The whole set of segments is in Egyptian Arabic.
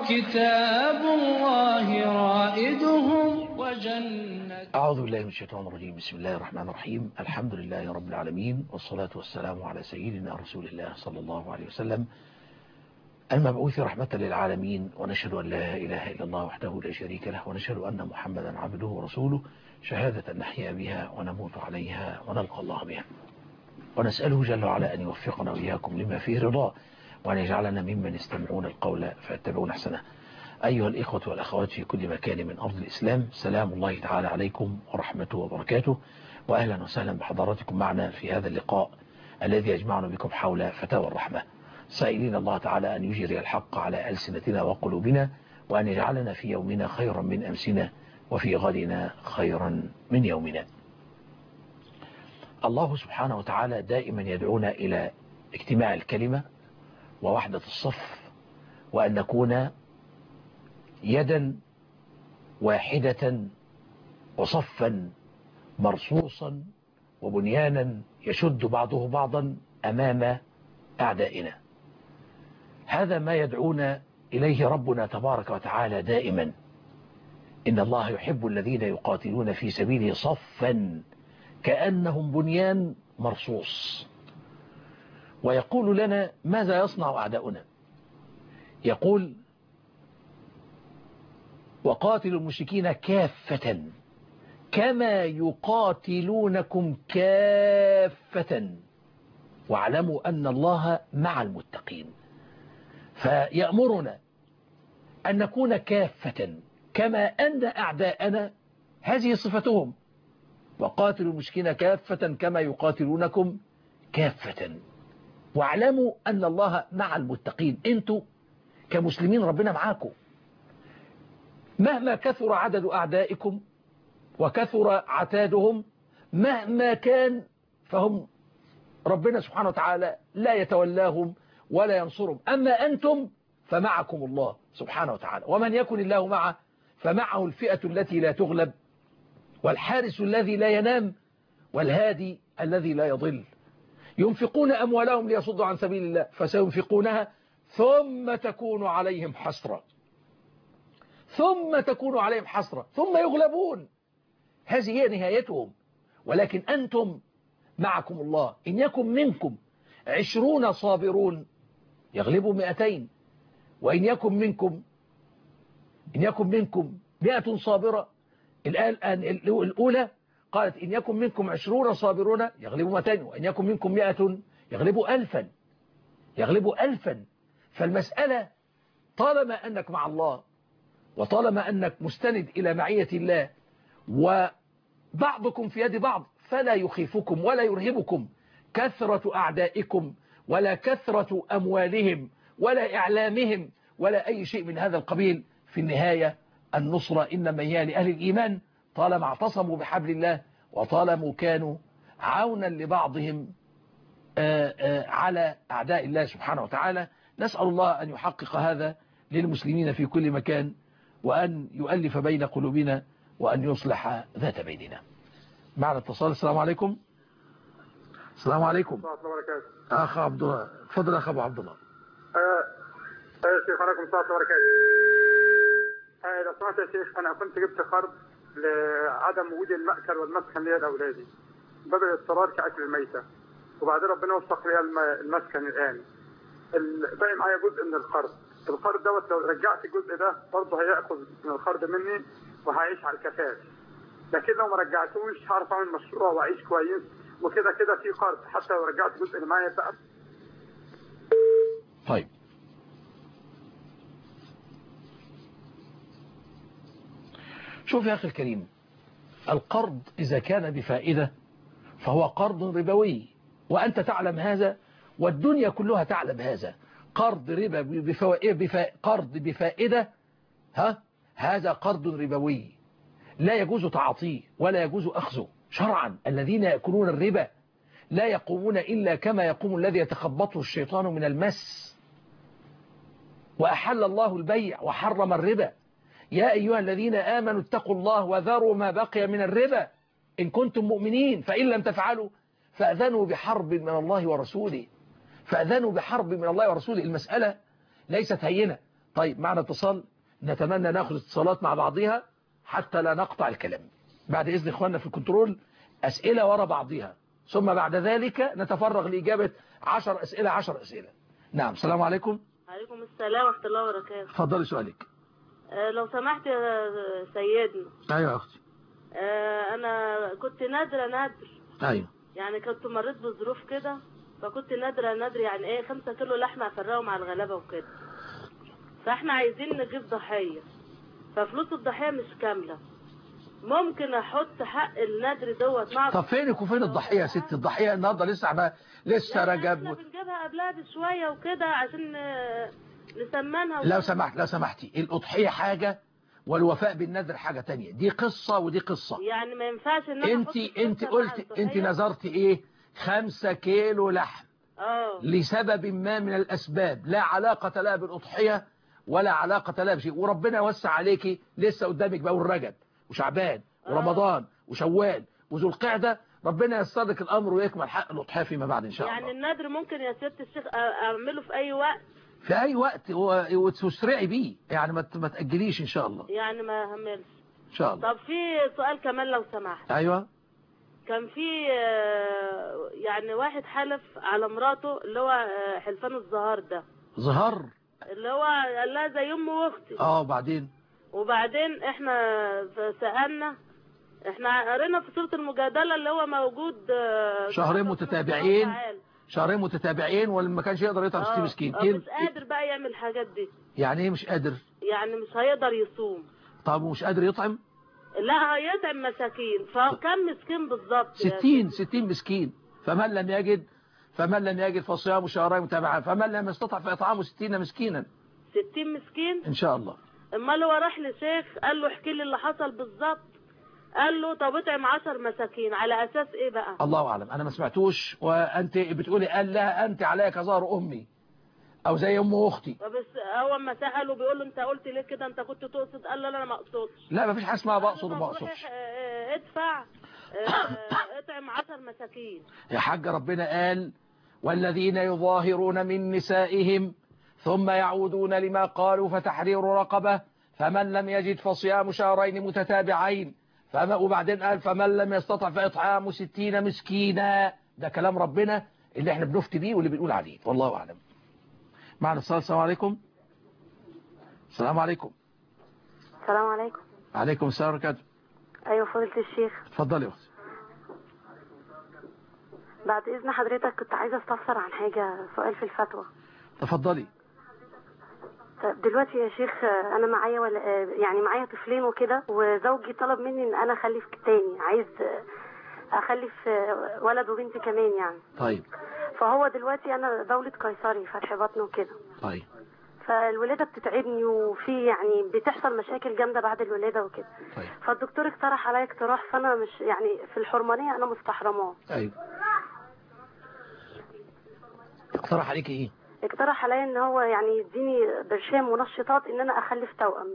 كتاب الله رائدهم وجنة أعوذ بالله من الشيطان الرجيم بسم الله الرحمن الرحيم الحمد لله رب العالمين والصلاة والسلام على سيدنا رسول الله صلى الله عليه وسلم المبعوث رحمة للعالمين ونشهد أن لا إله إلا الله وحده لا شريك له ونشهد أن محمدا عبده ورسوله شهادة نحيا بها ونموت عليها ونلقى الله بها ونسأله جل وعلا أن يوفقنا وإياكم لما فيه رضاه وأن يجعلنا ممن يستمعون القول فيتبعون أحسنه أيها الإخوة والأخوات في كل مكان من أرض الإسلام سلام الله تعالى عليكم ورحمته وبركاته وأهلا وسهلا بحضراتكم معنا في هذا اللقاء الذي يجمعنا بكم حول فتاوى الرحمة سائلين الله تعالى أن يجري الحق على ألسنتنا وقلوبنا وأن يجعلنا في يومنا خيرا من أمسنا وفي غدنا خيرا من يومنا الله سبحانه وتعالى دائما يدعونا إلى اجتماع الكلمة ووحدة الصف وأن نكون يدا واحدة وصفا مرصوصا وبنيانا يشد بعضه بعضا أمام أعدائنا هذا ما يدعونا إليه ربنا تبارك وتعالى دائما إن الله يحب الذين يقاتلون في سبيله صفا كأنهم بنيان مرصوص ويقول لنا ماذا يصنع أعداؤنا يقول وقاتلوا المشركين كافة كما يقاتلونكم كافة واعلموا أن الله مع المتقين فيأمرنا أن نكون كافة كما أن أعداءنا هذه صفتهم وقاتلوا المشركين كافة كما يقاتلونكم كافة واعلموا أن الله مع المتقين أنتوا كمسلمين ربنا معاكم مهما كثر عدد أعدائكم وكثر عتادهم مهما كان فهم ربنا سبحانه وتعالى لا يتولاهم ولا ينصرهم أما أنتم فمعكم الله سبحانه وتعالى ومن يكن الله معه فمعه الفئة التي لا تغلب والحارس الذي لا ينام والهادي الذي لا يضل ينفقون أموالهم ليصدوا عن سبيل الله فسينفقونها ثم تكون عليهم حسرة ثم تكون عليهم حسرة ثم يغلبون هذه هي نهايتهم ولكن أنتم معكم الله إن يكن منكم عشرون صابرون يغلبوا مئتين وإن يكن منكم إن يكن منكم مئة صابرة الآن الأولى قالت إن يكن منكم عشرون صابرون يغلبوا مئتين وإن يكن منكم مئة يغلبوا ألفا يغلبوا ألفا فالمسألة طالما أنك مع الله وطالما أنك مستند إلى معية الله وبعضكم في يد بعض فلا يخيفكم ولا يرهبكم كثرة أعدائكم ولا كثرة أموالهم ولا إعلامهم ولا أي شيء من هذا القبيل في النهاية النصرة إنما هي لأهل الإيمان طالما اعتصموا بحبل الله وطالما كانوا عونا لبعضهم آآ آآ على أعداء الله سبحانه وتعالى نسأل الله أن يحقق هذا للمسلمين في كل مكان وأن يؤلف بين قلوبنا وأن يصلح ذات بيننا معنا اتصال السلام عليكم السلام عليكم أخ عبد الله تفضل أخ أبو عبد الله يا شيخ عليكم السلام وبركاته لو سمحت يا شيخ أنا كنت جبت قرض لعدم وجود المأكل والمسكن ليا لأولادي باب الاضطرار كأكل الميتة وبعدين ربنا وفق لي المسكن الآن باقي معايا جزء من القرض القرض دوت لو رجعت الجزء ده برضه هياخد من القرض مني وهعيش على الكفاف لكن لو ما رجعتوش هعرف اعمل مشروع واعيش كويس وكده كده في قرض حتى لو رجعت الجزء اللي معايا بقى طيب شوف يا أخي الكريم القرض إذا كان بفائدة فهو قرض ربوي وأنت تعلم هذا والدنيا كلها تعلم هذا قرض ربا بفا... قرض بفائدة ها هذا قرض ربوي لا يجوز تعاطيه ولا يجوز أخذه شرعا الذين يأكلون الربا لا يقومون إلا كما يقوم الذي يتخبطه الشيطان من المس وأحل الله البيع وحرم الربا يا أيها الذين آمنوا اتقوا الله وذروا ما بقي من الربا إن كنتم مؤمنين فإن لم تفعلوا فأذنوا بحرب من الله ورسوله فأذنوا بحرب من الله ورسوله المسألة ليست هينة طيب معنا اتصال نتمنى ناخذ اتصالات مع بعضها حتى لا نقطع الكلام بعد إذن إخواننا في الكنترول أسئلة وراء بعضها ثم بعد ذلك نتفرغ لإجابة عشر أسئلة عشر أسئلة نعم السلام عليكم عليكم السلام ورحمة الله وبركاته اتفضلي سؤالك آه، لو سمحت يا سيدنا أيوة يا أختي آه، أنا كنت نادرة نادر أيوة يعني كنت مريت بظروف كده فكنت نادرة نادر يعني إيه خمسة كيلو لحمة أفرقهم على الغلابة وكده فإحنا عايزين نجيب ضحية ففلوس الضحية مش كاملة ممكن أحط حق النادر دوت مع طب فينك وفين الضحية يا ستي الضحية النهاردة لسه عم... لسه لا، رجب احنا بنجيبها قبلها بشوية وكده عشان آه، نسمنها لو سمحت لو سمحتي الأضحية حاجة والوفاء بالنذر حاجة تانية دي قصة ودي قصة يعني ما ينفعش ان انا انت أحط انت الفلوس مع قلت الضحية. انت نظرتي ايه خمسة كيلو لحم اه لسبب ما من الأسباب لا علاقة لها بالأضحية ولا علاقة لها بشيء وربنا يوسع عليكي لسه قدامك بقى رجب وشعبان ورمضان وشوال وذو القعدة ربنا ييسر لك الأمر ويكمل حق الأضحية فيما بعد إن شاء يعني الله النذر ممكن يا ست الشيخ أ- اعمله في اي وقت في أي وقت و- وتسرعي بيه يعني ما ت- ما تأجليش إن شاء الله يعني ما هملش إن شاء الله طب في سؤال كمان لو سمحت أيوة كان في آه، يعني واحد حلف على مراته اللي هو آه، حلفان الزهار ده ظهر اللي هو قال لها زي امي واختي اه وبعدين وبعدين احنا سألنا احنا قرينا في سورة المجادلة اللي هو موجود آه، شهرين سبحانه متتابعين. وتعالى. شهرين متتابعين ولما كانش يقدر يطعم 60 آه، مسكين آه، إيه- مش قادر بقى يعمل الحاجات دي يعني ايه مش قادر يعني مش هيقدر يصوم طب ومش قادر يطعم لا هيطعم مساكين فكم مسكين بالظبط يا 60 60 مسكين فمن لم يجد فمن لم يجد فصيام شهرين متابعين فمن لم يستطع فإطعامه 60 مسكينا 60 مسكين إن شاء الله امال هو راح لشيخ قال له احكي لي اللي حصل بالظبط قال له طب اطعم 10 مساكين على اساس ايه بقى الله أعلم أنا ما سمعتوش وأنت بتقولي قال لها أنت عليك كظهر أمي أو زي أم أختي بس اول ما ساله بيقول له انت قلت ليه كده انت كنت تقصد قال له لا انا ما اقصدش لا ما فيش حاجة اسمها بقصد قال له وما طب روح أقصدش اه، اه، ادفع اه، اطعم 10 مساكين يا حاج ربنا قال والذين يظاهرون من نسائهم ثم يعودون لما قالوا فتحرير رقبة فمن لم يجد فصيام شهرين متتابعين فما وبعدين قال فمن لم يستطع فإطعام ستين مسكينا ده كلام ربنا اللي احنا بنفتي بيه واللي بنقول عليه والله أعلم معنا الصلاة السلام عليكم السلام عليكم السلام عليكم عليكم السلام ورحمة الله ايوه فضيلة الشيخ اتفضلي يا أختي بعد اذن حضرتك كنت عايزه استفسر عن حاجه سؤال في الفتوى تفضلي طب دلوقتي يا شيخ آه، انا معايا ولا آه، يعني معايا طفلين وكده وزوجي طلب مني ان انا اخلف تاني عايز آه، اخلف آه، ولد وبنت كمان يعني طيب فهو دلوقتي انا دولة قيصري فتح بطن وكده طيب فالولادة بتتعبني وفي يعني بتحصل مشاكل جامدة بعد الولادة وكده طيب فالدكتور اقترح عليا اقتراح فانا مش يعني في الحرمانية انا مستحرماه ايوه اقترح عليك ايه اقترح عليا ان هو يعني يديني برشام منشطات ان انا اخلف توأم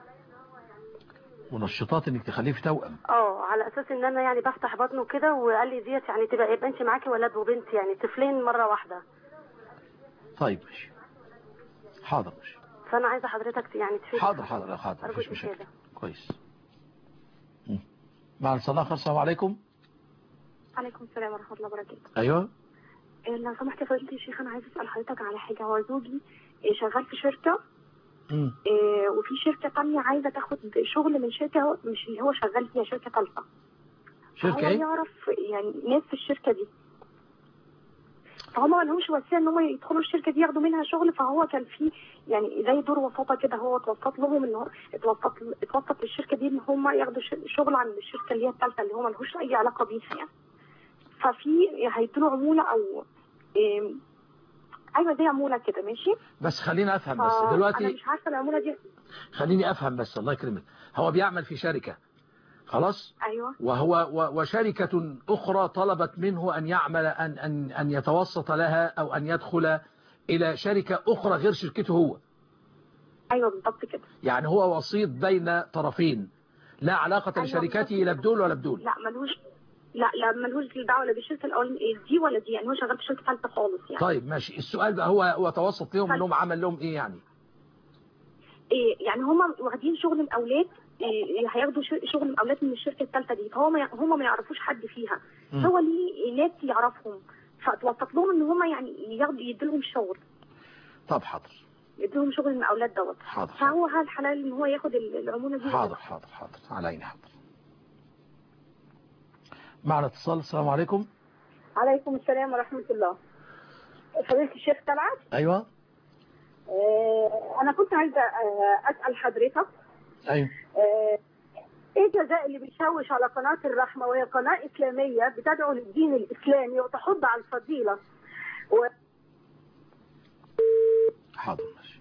منشطات انك تخليه في توأم اه على اساس ان انا يعني بفتح بطنه كده وقال لي ديت يعني تبقى يبقى انت معاكي ولد وبنت يعني طفلين مره واحده طيب ماشي حاضر ماشي فانا عايزه حضرتك يعني تفيد حاضر حاضر لا حاضر أرجو مفيش مشاكل الإفادة. كويس مم. مع الصداقة السلام عليكم عليكم السلام ورحمة الله وبركاته ايوه إيه، لو سمحت يا فضيلة الشيخ أنا عايزة أسأل حضرتك على حاجة هو زوجي إيه، شغال في شركة مم. إيه، وفي شركة تانية عايزة تاخد شغل من شركة هو- مش اللي هو شغال فيها شركة ثالثة شركة هو ايه يعرف يعني ناس في الشركة دي فهم ما لهمش وسيله ان هم يدخلوا الشركه دي ياخدوا منها شغل فهو كان في يعني زي دور وساطه كده هو اتوسط لهم ان هو اتوسط اتوسط للشركه دي ان هم ياخدوا ش- شغل عن الشركه اللي هي الثالثه اللي هو ملهوش اي علاقه بيها يعني ففي هيدوا عموله او إيه ايوه زي عموله كده ماشي بس خليني افهم بس فانا دلوقتي مش عارفه العموله دي خليني افهم بس الله يكرمك هو بيعمل في شركة خلاص ايوه وهو و- وشركة أخرى طلبت منه أن يعمل أن, أن, أن يتوسط لها أو أن يدخل إلى شركة أخرى غير شركته هو ايوه بالظبط كده يعني هو وسيط بين طرفين لا علاقة أيوة لشركته بالظبط لا كده. بدول ولا بدول لا ملهوش لا لا ملهوش دعوه لا بالشركه الاولانيه دي ولا دي يعني هو شغال في شركه ثالثه خالص يعني طيب ماشي السؤال بقى هو هو توسط لهم انهم عمل لهم ايه يعني إيه يعني هم واخدين شغل المقاولات إيه هياخدوا ش- شغل المقاولات من الشركه الثالثه دي فهم هم ما يعرفوش حد فيها مم. هو ليه ناس يعرفهم فتوسط لهم ان هم يعني ياخدوا يديلهم شغل طب حاضر يديلهم شغل المقاولات دوت حاضر فهو هل حلال ان هو ياخد ال- العموله دي ولا حاضر لا؟ حاضر حاضر على عيني حاضر معنا اتصال السلام عليكم عليكم السلام ورحمة الله فضيلة الشيخ طلعت ايوه آه، أنا كنت عايزة آه، أسأل حضرتك ايوه آه، إيه جزاء اللي بيشوش على قناة الرحمة وهي قناة إسلامية بتدعو للدين الإسلامي وتحض على الفضيلة و... حاضر ماشي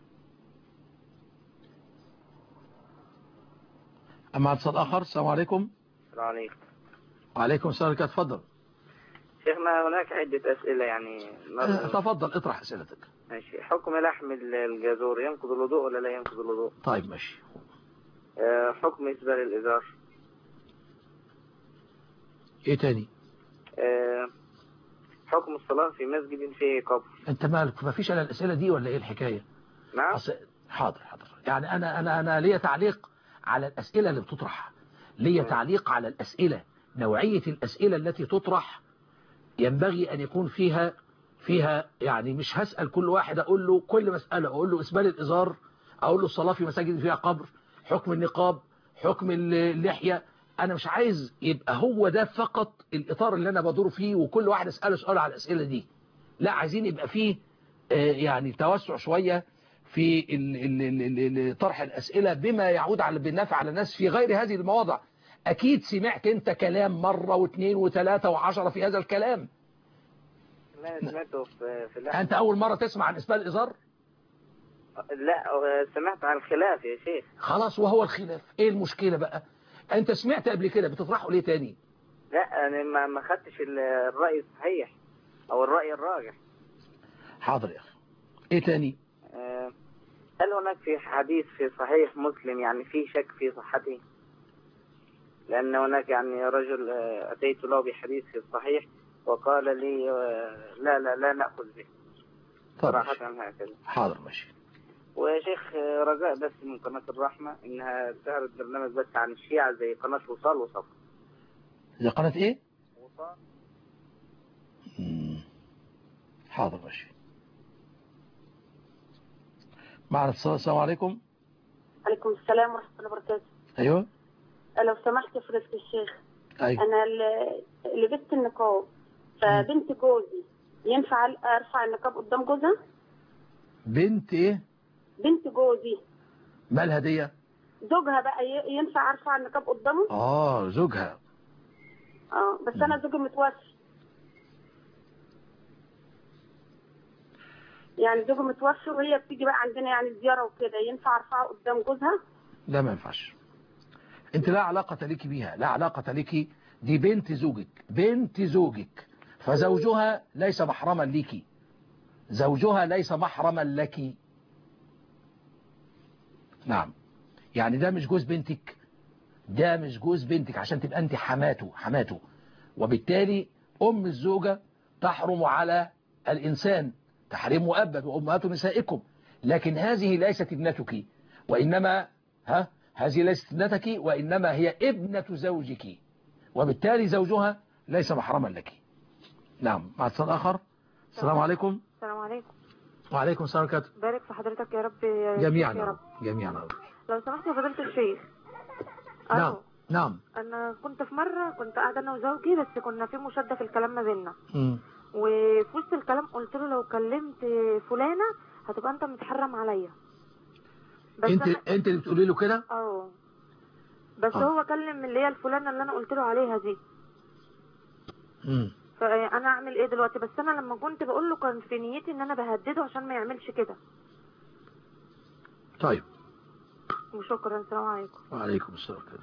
اما اتصال اخر السلام عليكم السلام عليكم وعليكم السلام ورحمة الله. اتفضل شيخنا هناك عدة أسئلة يعني آه، نرجو- تفضل اطرح اسئلتك ماشي حكم لحم ال- الجزور ينقض الوضوء ولا لا ينقض الوضوء طيب ماشي آه، حكم إسبال الإزار ايه تاني آه، حكم الصلاة في مسجد فيه قبر انت مالك ما فيش الا الاسئله دي ولا ايه الحكايه نعم أصل حاضر حاضر يعني انا انا انا ليا تعليق على الاسئله اللي بتطرح ليا تعليق على الاسئله نوعيه الاسئله التي تطرح ينبغي ان يكون فيها فيها يعني مش هسال كل واحد اقول له كل مساله اقول له اسبال الازار اقول له الصلاه في مساجد فيها قبر حكم النقاب حكم اللحيه انا مش عايز يبقى هو ده فقط الاطار اللي انا بدور فيه وكل واحد اساله سؤال على الاسئله دي لا عايزين يبقى فيه آه، يعني توسع شويه في ال- ال- ال- ال- طرح الأسئلة بما يعود على بالنفع على الناس في غير هذه المواضع أكيد سمعت أنت كلام مرة واثنين وثلاثة وعشرة في هذا الكلام لا سمعته في في اللحم أنت أول مرة تسمع عن إسبال الإزار لا آه، سمعت عن الخلاف يا شيخ خلاص وهو الخلاف إيه المشكلة بقى أنت سمعت قبل كده بتطرحه ليه تاني لا أنا ما ما خدتش ال- الرأي الصحيح أو الرأي الراجح حاضر يا أخي إيه تاني آه، هل هناك في حديث في صحيح مسلم يعني في شك في صحته لأن هناك يعني رجل آه، أتيت له بحديث في الصحيح وقال لي آه، لا لا لا نأخذ به طب صراحة ماشي. هكذا حاضر ماشي وشيخ آه، رجاء بس من قناة الرحمة إنها تعرض برنامج بس عن الشيعة زي قناة وصال وصف إذا قناة إيه وصال مم. حاضر ماشي معنا اتصال السلام عليكم عليكم السلام ورحمه الله وبركاته أيوه لو سمحت يا فضيله الشيخ أيوه انا ل- لبست النقاب فبنت جوزي ينفع ارفع النقاب قدام جوزها بنت إيه بنت جوزي مالها دي زوجها بقى ي- ينفع ارفع النقاب قدامه آه زوجها اه بس انا زوجي متوفي يعني زوجي متوفي وهي بتيجي بقى عندنا يعني زياره وكده ينفع ارفعها قدام جوزها لا ما ينفعش انت لا علاقة لك بيها لا علاقة لك دي بنت زوجك بنت زوجك فزوجها ليس محرما لك زوجها ليس محرما لك نعم يعني ده مش جوز بنتك ده مش جوز بنتك عشان تبقى انت حماته حماته وبالتالي ام الزوجة تحرم على الانسان تحريم مؤبد وامهات نسائكم لكن هذه ليست ابنتك وانما ها هذه ليست ابنتك وإنما هي ابنة زوجك وبالتالي زوجها ليس محرما لك نعم مع اتصال آخر السلام عليكم السلام عليكم وعليكم السلام عليكم بارك في حضرتك يا رب يا جميعا يا رب جميعا لو سمحت يا فضيلة الشيخ نعم ألو. نعم انا كنت في مرة كنت قاعدة انا وزوجي بس كنا في مشادة في الكلام ما بيننا مم. وفي وسط الكلام قلت له لو كلمت فلانة هتبقى انت متحرم عليا بس انت أنا- انت اللي بتقولي له كده اه بس آه. هو كلم اللي هي الفلانة اللي انا قلت له عليها دي مم. فانا اعمل ايه دلوقتي بس انا لما كنت بقول له كان في نيتي ان انا بهدده عشان ما يعملش كده طيب وشكرا السلام عليكم وعليكم السلام كده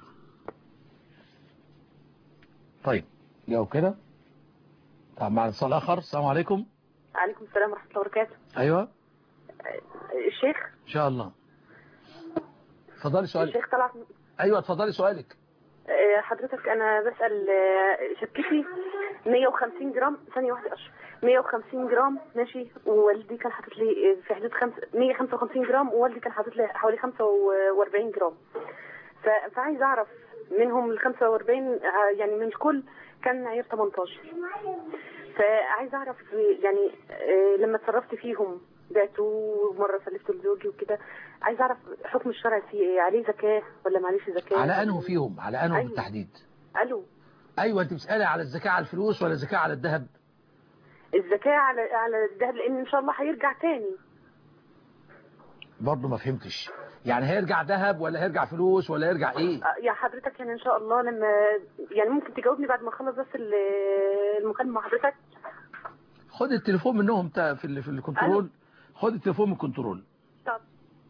طيب جاوب كده طب مع اتصال آخر السلام عليكم عليكم السلام ورحمه الله وبركاته أيوة الشيخ إن شاء الله اتفضلي سؤالك الشيخ طلعت أيوة اتفضلي سؤالك آه، حضرتك انا بسال آه، شكتي 150 جرام ثانيه واحده اشرب 150 جرام ماشي ووالدي كان حاطط لي في حدود خمس 155 جرام ووالدي كان حاطط لي حوالي 45 جرام ف- فعايز اعرف منهم ال 45 آه، يعني من الكل كان معيار 18 فعايز اعرف يعني آه، لما اتصرفت فيهم بعته ومره سلفته لزوجي وكده عايز اعرف حكم الشرع فيه ايه عليه زكاه ولا معلش زكاه على انه فيهم على انه أيوة. بالتحديد الو ايوه انت بتسالي على الزكاه على الفلوس ولا الزكاه على الذهب الزكاه على على الذهب لان ان شاء الله هيرجع تاني برضه ما فهمتش يعني هيرجع ذهب ولا هيرجع فلوس ولا هيرجع ايه آه، يا حضرتك يعني ان شاء الله لما يعني ممكن تجاوبني بعد ما اخلص بس ال- المكالمه مع حضرتك خد التليفون منهم تا في ال- في الكنترول خد التليفون من الكنترول طب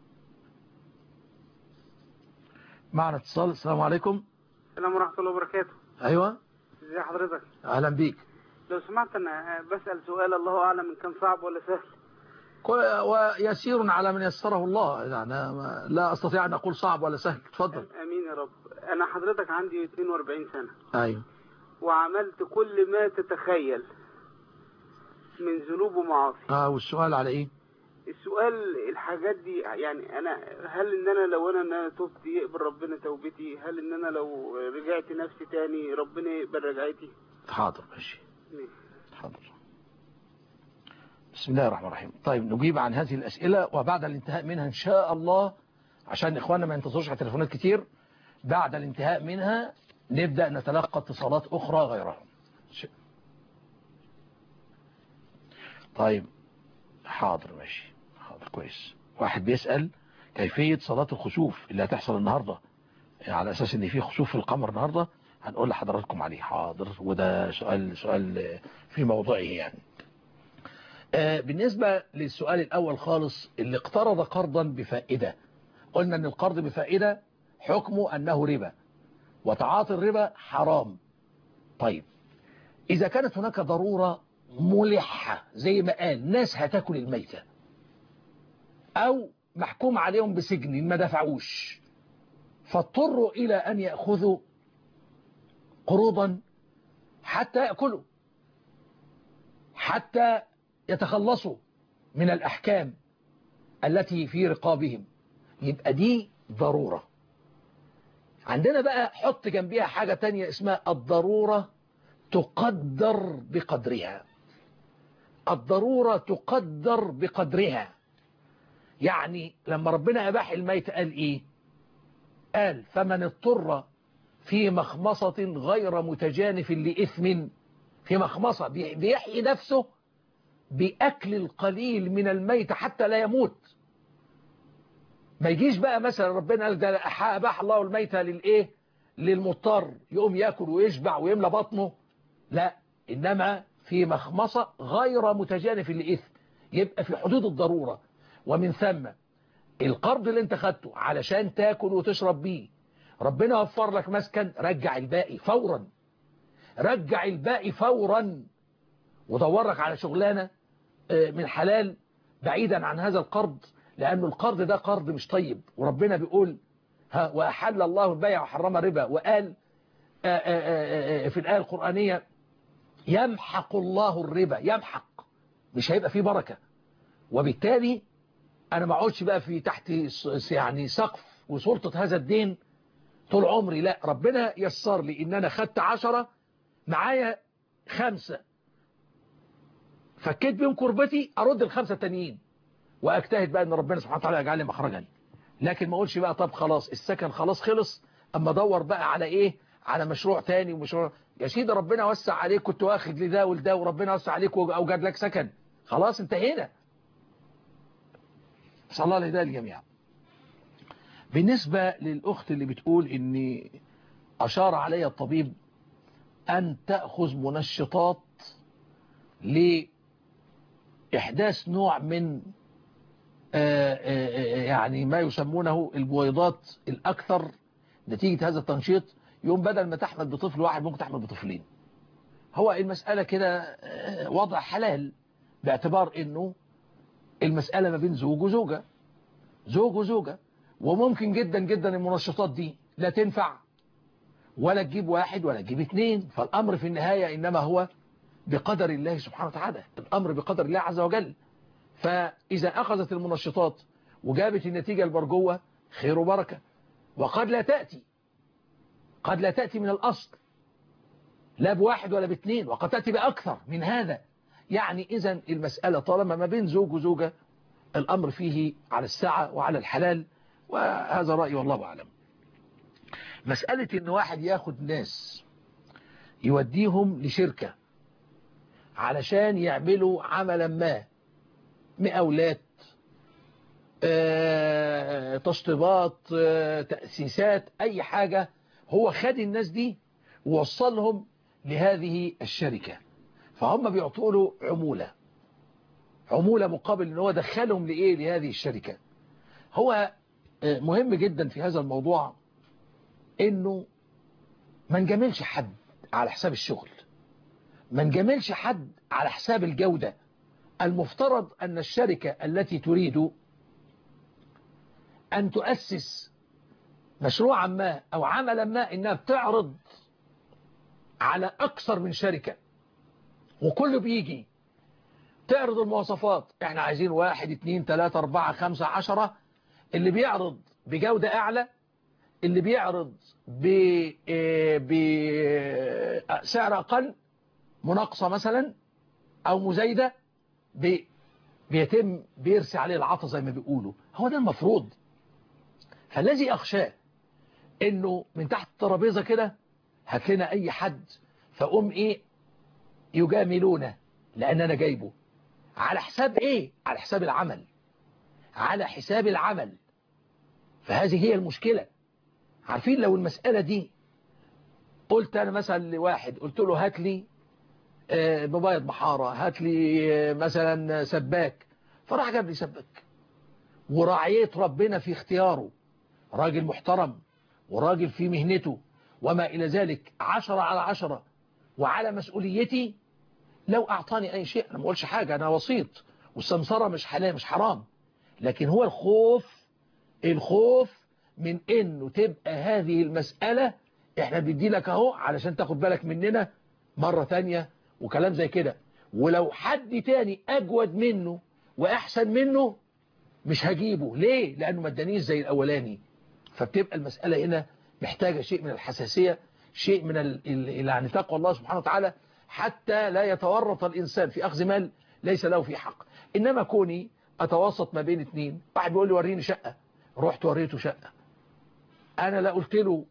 معنا اتصال السلام عليكم السلام ورحمة الله وبركاته ايوه ازي حضرتك اهلا بيك لو سمحت انا بسأل سؤال الله اعلم ان كان صعب ولا سهل كل- ويسير على من يسره الله يعني ما- لا استطيع ان اقول صعب ولا سهل اتفضل امين يا رب انا حضرتك عندي 42 سنة ايوه وعملت كل ما تتخيل من ذنوب ومعاصي اه والسؤال على ايه السؤال الحاجات دي يعني انا هل ان انا لو انا إن أنا تبت يقبل ربنا توبتي هل ان انا لو رجعت نفسي تاني ربنا يقبل رجعتي حاضر ماشي حاضر بسم الله الرحمن الرحيم طيب نجيب عن هذه الأسئلة وبعد الانتهاء منها إن شاء الله عشان إخواننا ما ينتظروش على تليفونات كتير بعد الانتهاء منها نبدأ نتلقى اتصالات أخرى غيرها ش- طيب حاضر ماشي حاضر كويس واحد بيسأل كيفية صلاة الخسوف اللي هتحصل النهاردة على أساس إن في خسوف في القمر النهاردة هنقول لحضراتكم عليه حاضر وده سؤال سؤال في موضعه يعني آه، بالنسبة للسؤال الأول خالص اللي اقترض قرضا بفائدة قلنا أن القرض بفائدة حكمه أنه ربا وتعاطي الربا حرام طيب إذا كانت هناك ضرورة ملحة زي ما قال ناس هتاكل الميتة أو محكوم عليهم بسجن ما دفعوش فاضطروا إلى أن يأخذوا قروضا حتى يأكلوا حتى يتخلصوا من الأحكام التي في رقابهم يبقى دي ضرورة عندنا بقى حط جنبيها حاجة تانية اسمها الضرورة تقدر بقدرها الضرورة تقدر بقدرها يعني لما ربنا أباح الميت قال إيه قال فمن اضطر في مخمصة غير متجانف لإثم في مخمصة بي- بيحيي نفسه بأكل القليل من الميت حتى لا يموت ما يجيش بقى مثلا ربنا قال ده أح- أباح الله الميتة للإيه للمضطر يقوم يأكل ويشبع ويملى بطنه لا إنما في مخمصة غير متجانف لإثم يبقى في حدود الضرورة ومن ثم القرض اللي انت خدته علشان تاكل وتشرب بيه ربنا وفر لك مسكن رجع الباقي فورا رجع الباقي فورا ودورك على شغلانة آه، من حلال بعيدا عن هذا القرض لأنه القرض ده قرض مش طيب وربنا بيقول ها وأحل الله البيع وحرم الربا وقال آه، آه، آه، آه، في الآية القرآنية يمحق الله الربا يمحق مش هيبقى فيه بركة وبالتالي أنا ما اقعدش بقى في تحت س- يعني سقف وسلطة هذا الدين طول عمري لا ربنا يسر لي إن أنا خدت عشرة معايا خمسة فكيت بيهم كربتي أرد الخمسة التانيين وأجتهد بقى أن ربنا سبحانه وتعالى يجعل لي مخرجا لكن ما أقولش بقى طب خلاص السكن خلاص خلص أما أدور بقى على إيه على مشروع تاني ومشروع يا سيدي ربنا وسع عليك كنت واخد لده ولده وربنا وسع عليك وأوجد لك سكن خلاص انتهينا صلى الله الهداية الجميع بالنسبة للأخت اللي بتقول إن أشار علي الطبيب أن تأخذ منشطات لإحداث نوع من آه، آه، آه، يعني ما يسمونه البويضات الأكثر نتيجة هذا التنشيط يوم بدل ما تحمل بطفل واحد ممكن تحمل بطفلين هو المسألة كده آه، وضع حلال باعتبار أنه المسألة ما بين زوج وزوجة زوج وزوجة وممكن جدا جدا المنشطات دي لا تنفع ولا تجيب واحد ولا تجيب اتنين فالأمر في النهاية إنما هو بقدر الله سبحانه وتعالى الأمر بقدر الله عز وجل فإذا أخذت المنشطات وجابت النتيجة البرجوة خير وبركة وقد لا تأتي قد لا تأتي من الأصل لا بواحد ولا باثنين وقد تأتي بأكثر من هذا يعني إذا المسألة طالما ما بين زوج وزوجة الأمر فيه على السعة وعلى الحلال وهذا رأيي والله أعلم مسألة إن واحد ياخد ناس يوديهم لشركة علشان يعملوا عملا ما مقاولات آه، تشطيبات آه، تأسيسات أي حاجة هو خد الناس دي ووصلهم لهذه الشركة فهم بيعطوا له عمولة عمولة مقابل ان هو دخلهم لإيه لهذه الشركة هو آه، مهم جدا في هذا الموضوع انه ما نجاملش حد على حساب الشغل ما نجاملش حد على حساب الجودة المفترض أن الشركة التي تريد أن تؤسس مشروعا ما أو عملا ما إنها بتعرض على أكثر من شركة وكله بيجي تعرض المواصفات احنا عايزين واحد اتنين تلاتة اربعة خمسة عشرة اللي بيعرض بجودة اعلى اللي بيعرض بسعر اقل مناقصة مثلا او مزايدة بي بيتم بيرسي عليه العطا زي ما بيقولوا هو ده المفروض فالذي اخشاه انه من تحت الترابيزة كده هات لنا اي حد فقوم ايه يجاملونه لان انا جايبه على حساب ايه على حساب العمل على حساب العمل فهذه هي المشكلة عارفين لو المسألة دي قلت انا مثلا لواحد قلت له هات لي آه، مبيض بحارة هات لي آه، مثلا سباك فراح جاب لي سباك وراعيت ربنا في اختياره راجل محترم وراجل في مهنته وما إلى ذلك عشرة على عشرة وعلى مسؤوليتي لو أعطاني أي شيء أنا ما أقولش حاجة أنا وسيط والسمسرة مش حلال مش حرام لكن هو الخوف الخوف من إنه تبقى هذه المسألة إحنا بندي لك أهو علشان تاخد بالك مننا مرة تانية وكلام زي كده ولو حد تاني أجود منه وأحسن منه مش هجيبه ليه؟ لأنه ما ادانيش زي الأولاني فبتبقى المسألة هنا محتاجة شيء من الحساسية شيء من ال- ال- يعني تقوى الله سبحانه وتعالى حتى لا يتورط الإنسان في أخذ مال ليس له في حق إنما كوني أتوسط ما بين اثنين واحد بيقول لي وريني شقة رحت وريته شقة أنا لا قلت له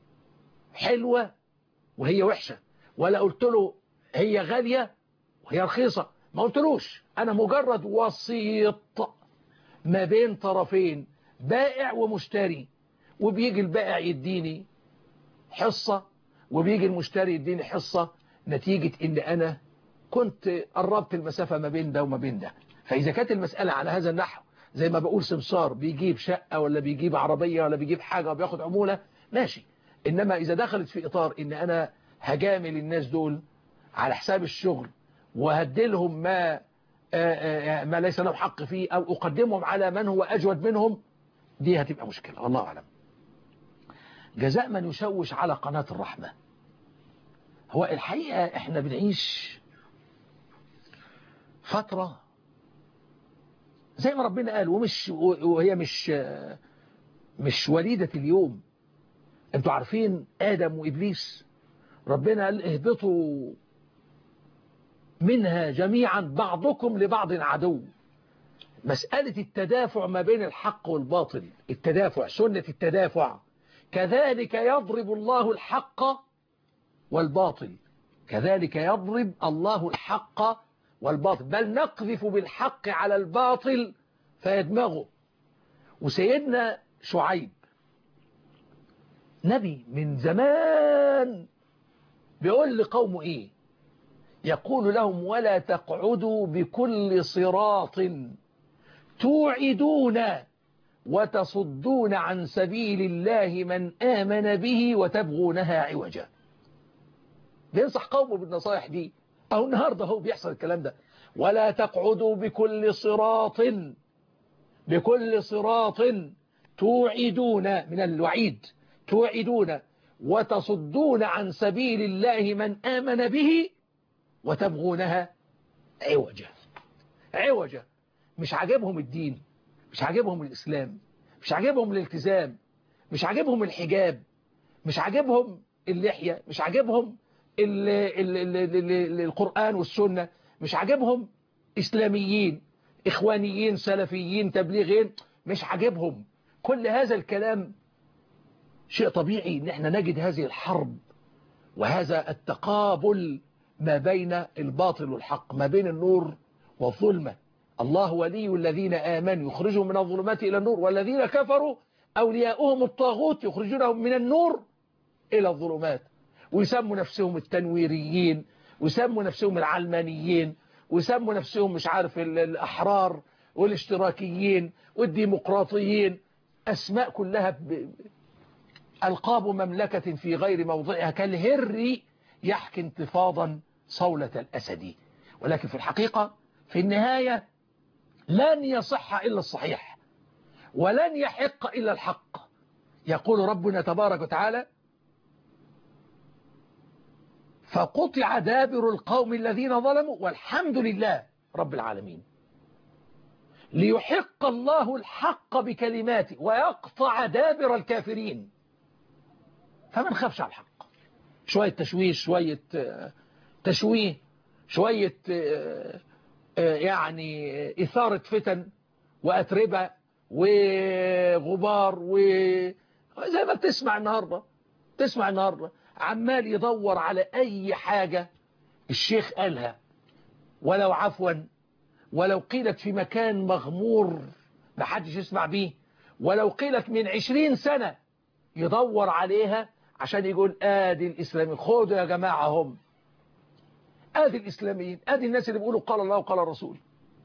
حلوة وهي وحشة ولا قلت له هي غالية وهي رخيصة ما قلتلوش أنا مجرد وسيط ما بين طرفين بائع ومشتري وبيجي البائع يديني حصة وبيجي المشتري يديني حصة نتيجة ان انا كنت قربت المسافة ما بين ده وما بين ده فاذا كانت المسألة على هذا النحو زي ما بقول سمسار بيجيب شقة ولا بيجيب عربية ولا بيجيب حاجة وبياخد عمولة ماشي انما اذا دخلت في اطار ان انا هجامل الناس دول على حساب الشغل وهدلهم ما آآ آآ ما ليس لهم حق فيه او اقدمهم على من هو اجود منهم دي هتبقى مشكلة والله اعلم جزاء من يشوش على قناة الرحمة هو الحقيقة احنا بنعيش فترة زي ما ربنا قال ومش وهي مش مش وليدة اليوم انتوا عارفين آدم وإبليس ربنا قال اهبطوا منها جميعا بعضكم لبعض عدو مسألة التدافع ما بين الحق والباطل التدافع سنة التدافع كذلك يضرب الله الحق والباطل كذلك يضرب الله الحق والباطل بل نقذف بالحق على الباطل فيدمغه وسيدنا شعيب نبي من زمان بيقول لقومه ايه يقول لهم ولا تقعدوا بكل صراط توعدون وتصدون عن سبيل الله من آمن به وتبغونها عوجا بينصح قومه بالنصائح دي أو النهاردة هو بيحصل الكلام ده ولا تقعدوا بكل صراط بكل صراط توعدون من الوعيد توعدون وتصدون عن سبيل الله من آمن به وتبغونها عوجا عوجا مش عاجبهم الدين مش عاجبهم الإسلام مش عاجبهم الالتزام مش عاجبهم الحجاب مش عاجبهم اللحية مش عاجبهم ال ال ال ال ال القرآن والسنة مش عاجبهم إسلاميين إخوانيين سلفيين تبليغين مش عاجبهم كل هذا الكلام شيء طبيعي ان احنا نجد هذه الحرب وهذا التقابل ما بين الباطل والحق ما بين النور والظلمة الله ولي الذين آمنوا يخرجهم من الظلمات إلى النور والذين كفروا أولياؤهم الطاغوت يخرجونهم من النور إلى الظلمات ويسموا نفسهم التنويريين ويسموا نفسهم العلمانيين ويسموا نفسهم مش عارف الأحرار والاشتراكيين والديمقراطيين أسماء كلها ب... ألقاب مملكة في غير موضعها كالهر يحكي انتفاضا صولة الأسد ولكن في الحقيقة في النهاية لن يصح إلا الصحيح ولن يحق إلا الحق يقول ربنا تبارك وتعالى فقطع دابر القوم الذين ظلموا والحمد لله رب العالمين ليحق الله الحق بكلماته ويقطع دابر الكافرين فما نخافش على الحق شوية تشويش شوية تشويه شوية يعني إثارة فتن وأتربة وغبار وزي ما بتسمع النهاردة تسمع النهاردة عمال يدور على أي حاجة الشيخ قالها ولو عفوا ولو قيلت في مكان مغمور محدش يسمع بيه ولو قيلت من عشرين سنة يدور عليها عشان يقول آدي الإسلامي خدوا يا جماعة هم آدي الإسلاميين آدي الناس اللي بيقولوا قال الله وقال الرسول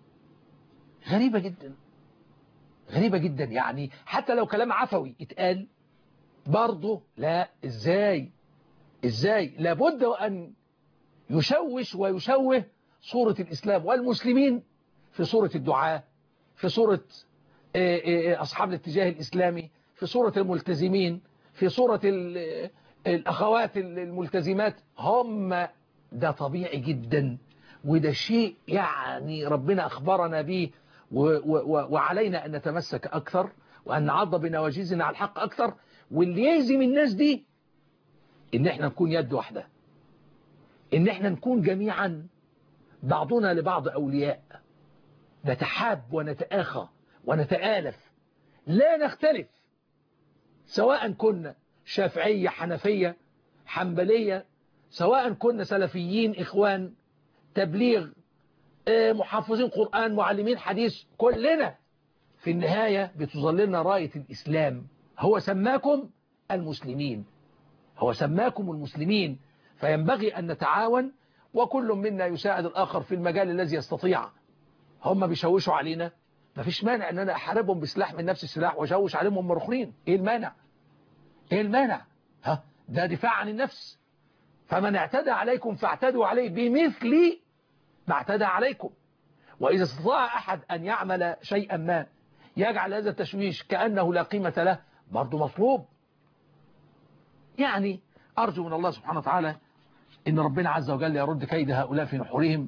غريبة جدا غريبة جدا يعني حتى لو كلام عفوي اتقال برضه لا ازاي ازاي لابد أن يشوش ويشوه صورة الإسلام والمسلمين في صورة الدعاء في صورة أصحاب الاتجاه الإسلامي في صورة الملتزمين في صورة الأخوات الملتزمات هم ده طبيعي جدا وده شيء يعني ربنا أخبرنا به وعلينا أن نتمسك أكثر وأن نعض بنواجزنا على الحق أكثر واللي يلزم الناس دي إن احنا نكون يد واحدة إن احنا نكون جميعا بعضنا لبعض أولياء نتحاب ونتآخى ونتآلف لا نختلف سواء كنا شافعية حنفية حنبلية سواء كنا سلفيين إخوان تبليغ محافظين قرآن معلمين حديث كلنا في النهاية بتظللنا راية الإسلام هو سماكم المسلمين هو سماكم المسلمين فينبغي أن نتعاون وكل منا يساعد الآخر في المجال الذي يستطيع هم بيشوشوا علينا ما فيش مانع ان انا احاربهم بسلاح من نفس السلاح واشوش عليهم هم الاخرين ايه المانع ايه المانع ها ده دفاع عن النفس فمن اعتدى عليكم فاعتدوا عليه بمثل ما اعتدى عليكم واذا استطاع احد ان يعمل شيئا ما يجعل هذا التشويش كأنه لا قيمة له برضه مطلوب يعني أرجو من الله سبحانه وتعالى إن ربنا عز وجل يرد كيد هؤلاء في نحورهم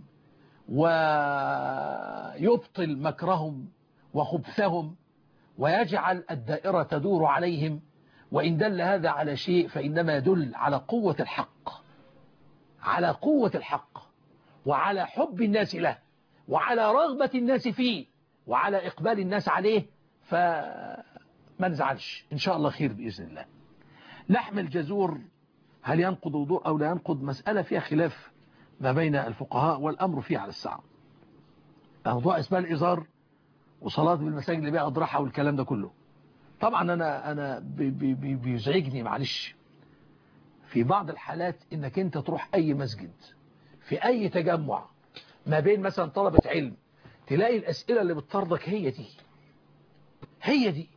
ويبطل مكرهم وخبثهم ويجعل الدائرة تدور عليهم وإن دل هذا على شيء فإنما يدل على قوة الحق على قوة الحق وعلى حب الناس له وعلى رغبة الناس فيه وعلى إقبال الناس عليه فما نزعلش إن شاء الله خير بإذن الله لحم الجزور هل ينقض وضوء أو لا ينقض مسألة فيها خلاف ما بين الفقهاء والأمر فيه على الساعة موضوع اسمها الإزار وصلاة بالمساجد اللي بيها أضرحة والكلام ده كله طبعا أنا, أنا بي بي بيزعجني معلش في بعض الحالات إنك أنت تروح أي مسجد في أي تجمع ما بين مثلا طلبة علم تلاقي الأسئلة اللي بتطردك هي دي هي دي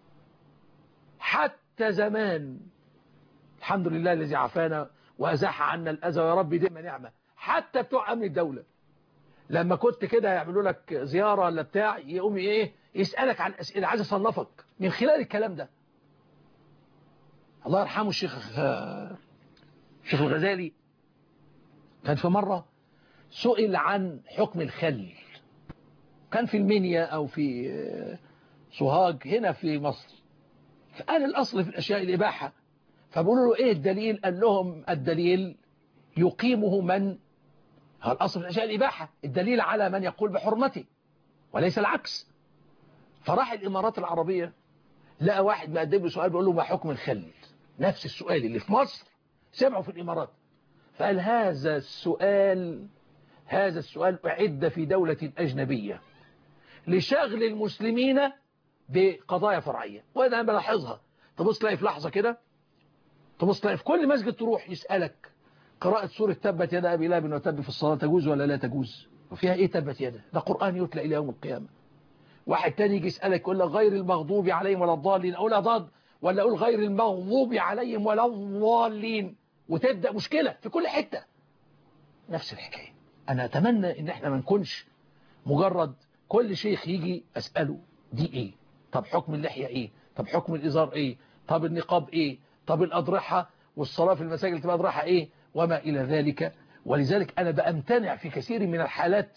حتى زمان الحمد لله الذي عافانا وأزاح عنا الأذى يا رب دي نعمة حتى بتوع أمن الدولة لما كنت كده يعملوا لك زيارة ولا بتاع يقوم إيه يسألك عن أسئلة عايز يصنفك من خلال الكلام ده الله يرحمه الشيخ الشيخ الغزالي كان في مرة سئل عن حكم الخل كان في المنيا أو في آه، سوهاج هنا في مصر فقال الأصل في الأشياء الإباحة فبقولوا له إيه الدليل قال لهم الدليل يقيمه من هو الأصل في الأشياء الإباحة الدليل على من يقول بحرمته وليس العكس فراح الإمارات العربية لقى واحد مقدم له سؤال بيقول له ما حكم الخل نفس السؤال اللي في مصر سمعه في الإمارات فقال هذا السؤال هذا السؤال أعد في دولة أجنبية لشغل المسلمين بقضايا فرعية وأنا أنا بلاحظها تبص تلاقي في لحظة كده تبص تلاقي في كل مسجد تروح يسألك قراءة سورة تبت يد أبي لهب وتب في الصلاة تجوز ولا لا تجوز وفيها إيه تبت يده ده قرآن يتلى إلى يوم القيامة واحد تاني يجي يسألك يقول لك غير المغضوب عليهم ولا الضالين أقول ضاد ولا أقول غير المغضوب عليهم ولا الضالين وتبدأ مشكلة في كل حتة نفس الحكاية أنا أتمنى إن إحنا ما نكونش مجرد كل شيخ يجي أسأله دي إيه طب حكم اللحية إيه طب حكم الإزار إيه طب النقاب إيه طب الأضرحة والصلاة في المساجد تبقى أضرحة إيه وما إلى ذلك ولذلك أنا بأمتنع في كثير من الحالات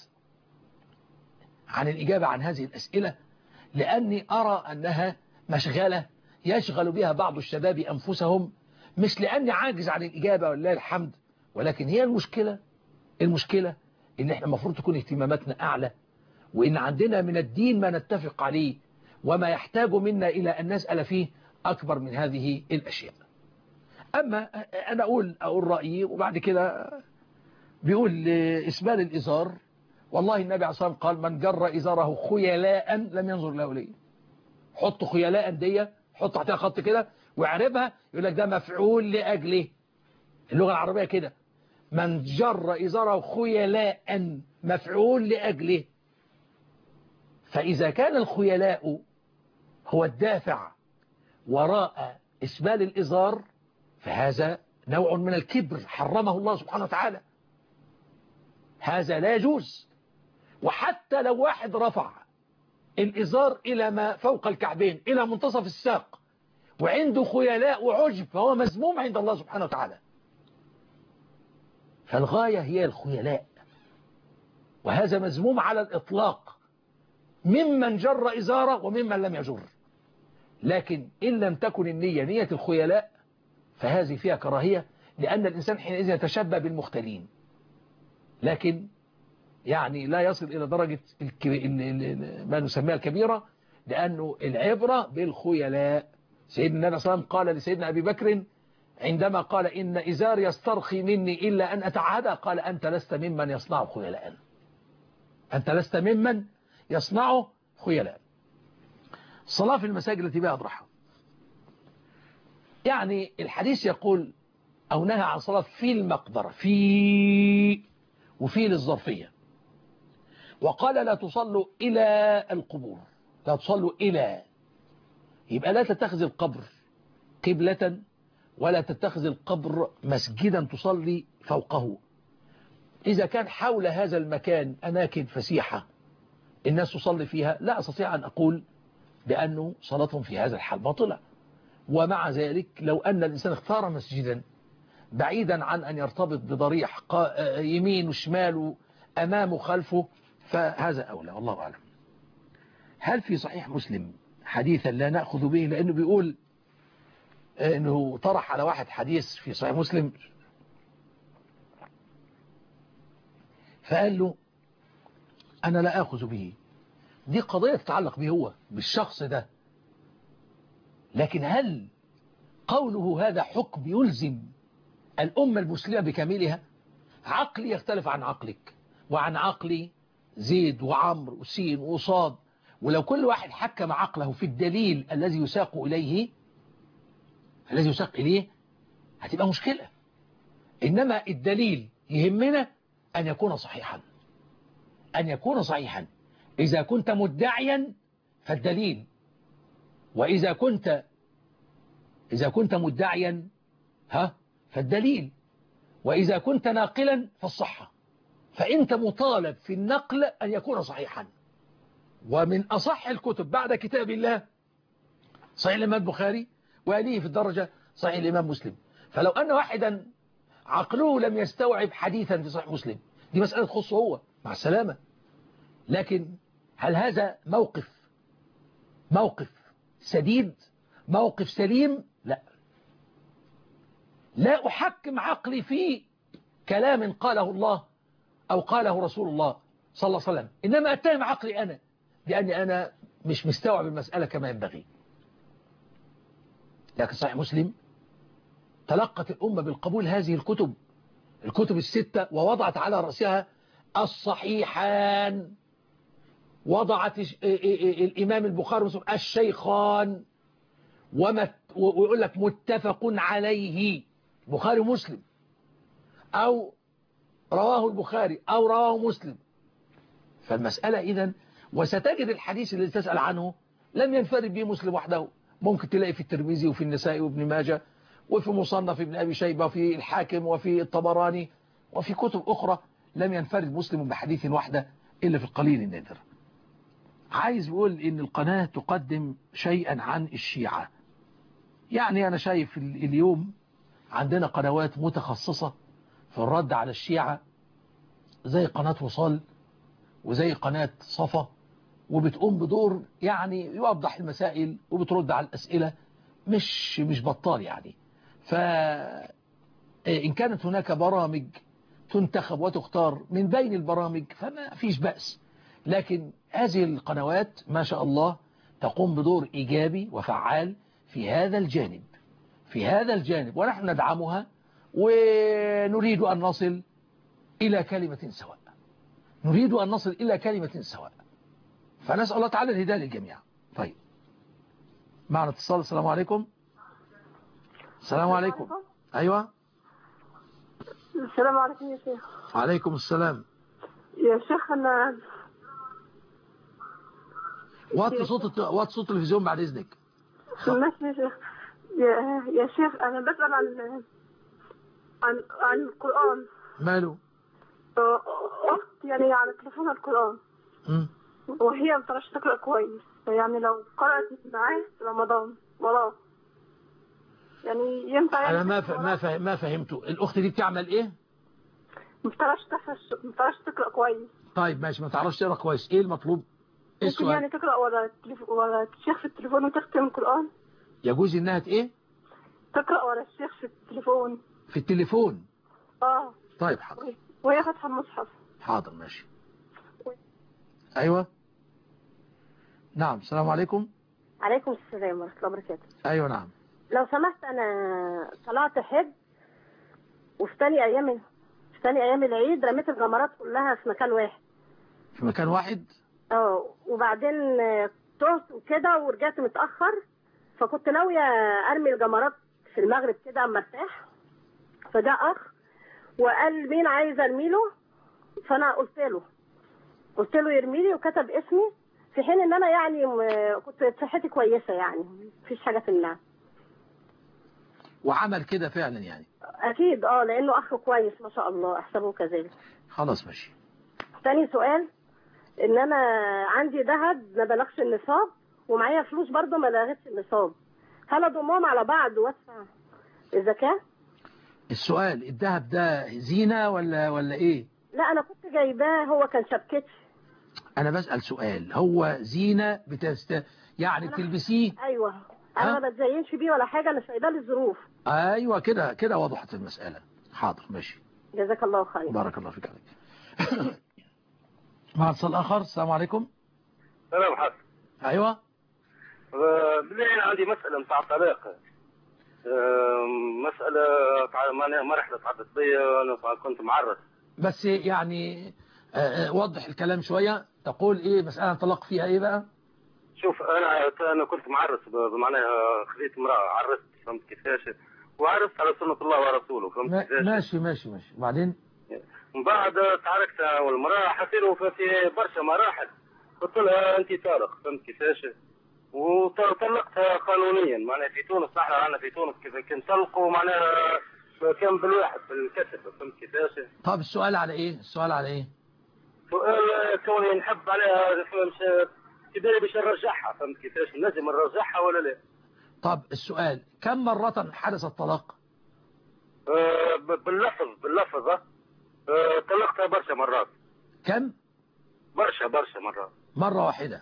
عن الإجابة عن هذه الأسئلة لأني أرى أنها مشغلة يشغل بها بعض الشباب أنفسهم مش لأني عاجز عن الإجابة ولله الحمد ولكن هي المشكلة المشكلة إن إحنا المفروض تكون اهتماماتنا أعلى وإن عندنا من الدين ما نتفق عليه وما يحتاج منا إلى أن نسأل فيه أكبر من هذه الأشياء أما أنا أقول أقول رأيي وبعد كده بيقول إسبال الإزار والله النبي عليه الصلاة والسلام قال من جر إزاره خيلاء لم ينظر له ليه حط خيلاء دي حط تحتها خط كده واعربها يقول لك ده مفعول لأجله اللغة العربية كده من جر إزاره خيلاء مفعول لأجله فإذا كان الخيلاء هو الدافع وراء إسبال الإزار فهذا نوع من الكبر حرمه الله سبحانه وتعالى هذا لا يجوز وحتى لو واحد رفع الإزار إلى ما فوق الكعبين إلى منتصف الساق وعنده خيلاء وعجب فهو مذموم عند الله سبحانه وتعالى فالغاية هي الخيلاء وهذا مذموم على الإطلاق ممن جر إزارة وممن لم يجر لكن إن لم تكن النية نية الخيلاء فهذه فيها كراهية لأن الإنسان حينئذ يتشبه بالمختلين لكن يعني لا يصل إلى درجة ما نسميها الكبيرة لأنه العبرة بالخيلاء سيدنا النبي صلى الله عليه وسلم قال لسيدنا أبي بكر عندما قال إن إزار يسترخي مني إلا أن أتعهد قال أنت لست ممن يصنع خيلاء أنت لست ممن يصنع خيلاء الصلاة في المساجد التي بها أضرحها يعني الحديث يقول أو نهى عن صلاة في المقبرة في وفي للظرفية وقال لا تصلوا إلى القبور لا تصلوا إلى يبقى لا تتخذ القبر قبلة ولا تتخذ القبر مسجدا تصلي فوقه إذا كان حول هذا المكان أماكن فسيحة الناس تصلي فيها لا أستطيع أن أقول بأنه صلاتهم في هذا الحال باطلة ومع ذلك لو أن الإنسان اختار مسجدا بعيدا عن أن يرتبط بضريح يمين وشمال أمامه خلفه فهذا أولى والله أعلم هل في صحيح مسلم حديثا لا نأخذ به لأنه بيقول أنه طرح على واحد حديث في صحيح مسلم فقال له أنا لا أخذ به دي قضية تتعلق به هو بالشخص ده لكن هل قوله هذا حكم يلزم الأمة المسلمة بكاملها عقلي يختلف عن عقلك وعن عقلي زيد وعمر وسين وصاد ولو كل واحد حكم عقله في الدليل الذي يساق إليه الذي يساق إليه هتبقى مشكلة إنما الدليل يهمنا أن يكون صحيحا أن يكون صحيحا إذا كنت مدعيا فالدليل وإذا كنت إذا كنت مدعيا ها فالدليل وإذا كنت ناقلا فالصحة فأنت مطالب في النقل أن يكون صحيحا ومن أصح الكتب بعد كتاب الله صحيح الإمام البخاري وأليه في الدرجة صحيح الإمام مسلم فلو أن واحدا عقله لم يستوعب حديثا في صحيح مسلم دي مسألة تخصه هو مع السلامة لكن هل هذا موقف موقف سديد موقف سليم لا لا أحكم عقلي في كلام قاله الله أو قاله رسول الله صلى الله عليه وسلم إنما أتهم عقلي أنا بأني أنا مش مستوعب المسألة كما ينبغي لكن صحيح مسلم تلقت الأمة بالقبول هذه الكتب الكتب الستة ووضعت على رأسها الصحيحان وضعت الإمام البخاري ومسلم الشيخان ومت ويقول لك متفق عليه بخاري ومسلم أو رواه البخاري أو رواه مسلم فالمسألة إذن وستجد الحديث الذي تسأل عنه لم ينفرد به مسلم وحده ممكن تلاقي في الترمذي وفي النسائي وابن ماجه وفي مصنف ابن أبي شيبة وفي الحاكم وفي الطبراني وفي كتب أخرى لم ينفرد مسلم بحديث واحدة إلا في القليل النادر عايز بقول إن القناة تقدم شيئا عن الشيعة يعني أنا شايف اليوم عندنا قنوات متخصصة في الرد على الشيعة زي قناة وصال وزي قناة صفا وبتقوم بدور يعني يوضح المسائل وبترد على الأسئلة مش مش بطال يعني فإن كانت هناك برامج تنتخب وتختار من بين البرامج فما فيش بأس لكن هذه القنوات ما شاء الله تقوم بدور إيجابي وفعال في هذا الجانب في هذا الجانب ونحن ندعمها ونريد أن نصل إلى كلمة سواء نريد أن نصل إلى كلمة سواء فنسأل الله تعالى الهداية للجميع طيب معنا اتصال السلام عليكم السلام عليكم أيوة السلام عليكم يا شيخ وعليكم السلام يا شيخ أنا وطي صوت وطي صوت التلفزيون بعد إذنك ماشي يا شيخ يا, يا شيخ أنا بسأل عن عن عن القرآن ماله أخت يعني على تليفونها القرآن مم. وهي ما بتعرفش تقرأ كويس يعني لو قرأت معاه في رمضان وراه يعني ينفع أنا ما ف... ما ف... ما فهمته الأخت دي بتعمل إيه ما بتعرفش تحفظ ما بتعرفش تقرأ كويس طيب ماشي ما تعرفش تقرا كويس إيه المطلوب إيه ممكن يعني السؤال تقرأ ورا التليف... ورا الشيخ في التليفون وتختم القرآن يجوز إنها ت- إيه تقرأ ورا الشيخ في التليفون في التليفون اه طيب حاضر وهي فاتحة المصحف حاضر ماشي أيوة نعم السلام عليكم عليكم السلام ورحمة الله وبركاته أيوة نعم لو سمحت أنا طلعت حج وفي تاني أيام في تاني أيام العيد رميت الجمرات كلها في مكان واحد في مكان واحد اه وبعدين آه، تهت وكده ورجعت متأخر فكنت ناوية أرمي الجمرات في المغرب كده أما ارتاح فجاء أخ وقال مين عايز أرمي له فأنا قلت له قلت له يرمي لي وكتب اسمي في حين ان انا يعني م- كنت صحتي كويسه يعني مفيش حاجه تمنعني وعمل كده فعلا يعني اكيد اه لانه اخ كويس ما شاء الله احسبه كذلك خلاص ماشي تاني سؤال ان انا عندي ذهب ما بلغش النصاب ومعايا فلوس برضه ما بلغتش النصاب هل اضمهم على بعض وادفع الزكاه السؤال الذهب ده زينة ولا ولا إيه لا انا كنت جايباه هو كان شبكتي أنا بسأل سؤال هو زينة بتست يعني بتلبسيه ايوه انا ما بتزينش بيه ولا حاجه انا سايباه للظروف أيوة كده كده وضحت المسألة حاضر ماشي جزاك الله خير بارك الله فيك عليك مع اتصال آخر السلام عليكم سلام حسن أيوة آه، بالله أنا عندي مسألة متاع طلاق آه، مسألة تع- معناها مرحلة تعدت بيا أنا كنت معرس بس يعني آه، آه، وضح الكلام شوية تقول إيه مسألة طلاق فيها إيه بقى شوف أنا أنا كنت معرس ب- بمعناها خذيت امرأة عرست فهمت كيفاش وعرست على سنة الله ورسوله فهمت ما- كيفاش ماشي ماشي ماشي وبعدين من بعد تعاركت أنا والمرأة حسيروا في في برشا مراحل قلت لها أنت طالق فهمت كيفاش وطلقتها قانونيا معناها في تونس نحن عندنا في تونس كيف كان طلقوا معناها كان بالواحد بالكسب فهمت كيفاش طب السؤال على إيه السؤال على إيه سؤال كوني نحب عليها فهمت كبيرة باش نرجعها فهمت كيفاش لازم نرجعها ولا لا؟ طب السؤال كم مرة حدث الطلاق آه، ب- باللفظ باللفظ آه. آه، طلقتها برشا مرات كم برشا برشا مرات مرة واحدة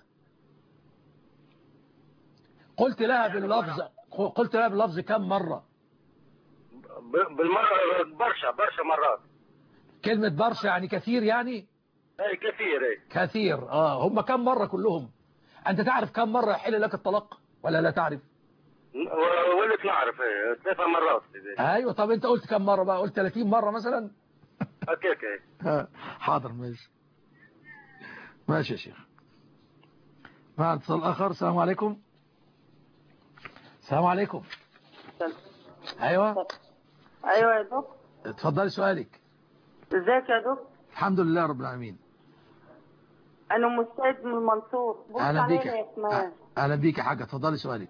قلت لها باللفظ قلت لها باللفظ كم مرة ب- بالمرة برشا برشا مرات كلمة برشا يعني كثير يعني اي كثير اي كثير اه هم كم مرة كلهم انت تعرف كم مرة يحل لك الطلاق ولا لا تعرف و- ولت نعرف ايه ثلاثة مرات ايوه طب انت قلت كم مرة بقى قلت 30 مرة مثلا هكاك ايه آه، حاضر ماشي ماشي يا شيخ مع اتصال اخر السلام عليكم السلام عليكم ايوه ايوه يا دكتور اتفضلي سؤالك ازيك يا دكتور الحمد لله رب العالمين انا ام السيد من المنصور بص اهلا عليا بيك يا اسماء اهلا بيك يا حاجه اتفضلي سؤالك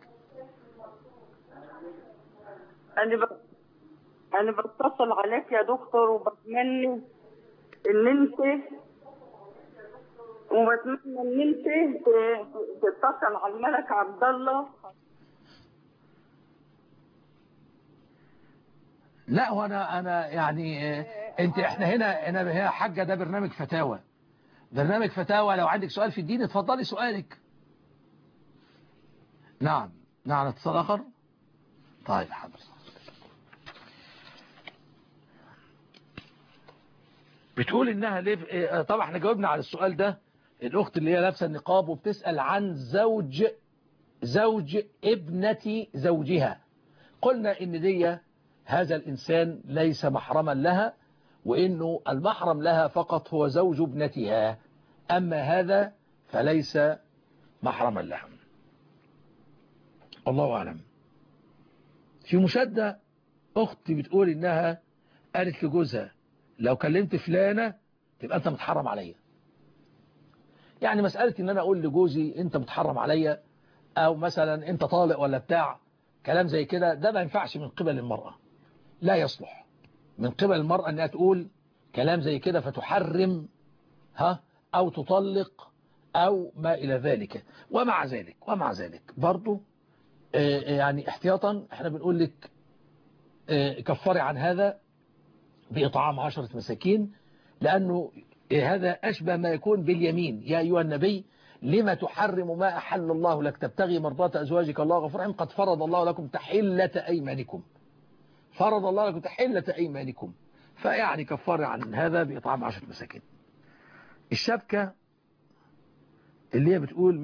انا ب... انا بتصل عليك يا دكتور وبتمنى ان انت وبتمنى ان انت ت- تتصل على الملك عبد الله لا هو انا انا يعني آه، انت احنا هنا هنا هي حاجه ده برنامج فتاوى برنامج فتاوى لو عندك سؤال في الدين اتفضلي سؤالك نعم نعم اتصال اخر طيب حاضر بتقول انها ليه آه، طبعا احنا جاوبنا على السؤال ده الاخت اللي هي لابسه النقاب وبتسال عن زوج زوج ابنه زوجها قلنا ان دي هذا الإنسان ليس محرما لها وإنه المحرم لها فقط هو زوج ابنتها أما هذا فليس محرما لها الله أعلم في مشادة أختي بتقول إنها قالت لجوزها لو كلمت فلانة تبقى أنت متحرم عليا يعني مسألة إن أنا أقول لجوزي أنت متحرم عليا أو مثلا أنت طالق ولا بتاع كلام زي كده ده ما ينفعش من قبل المرأة لا يصلح من قبل المرأة أنها تقول كلام زي كده فتحرم ها أو تطلق أو ما إلى ذلك ومع ذلك ومع ذلك برضو آه، يعني احتياطا احنا بنقول لك آه، كفري عن هذا بإطعام عشرة مساكين لأنه هذا أشبه ما يكون باليمين يا أيها النبي لما تحرم ما أحل الله لك تبتغي مرضات أزواجك الله غفور رحيم قد فرض الله لكم تحلة أيمانكم فرض الله لكم تحلة أيمانكم فيعني كفر عن هذا بإطعام عشرة مساكين الشبكة اللي هي بتقول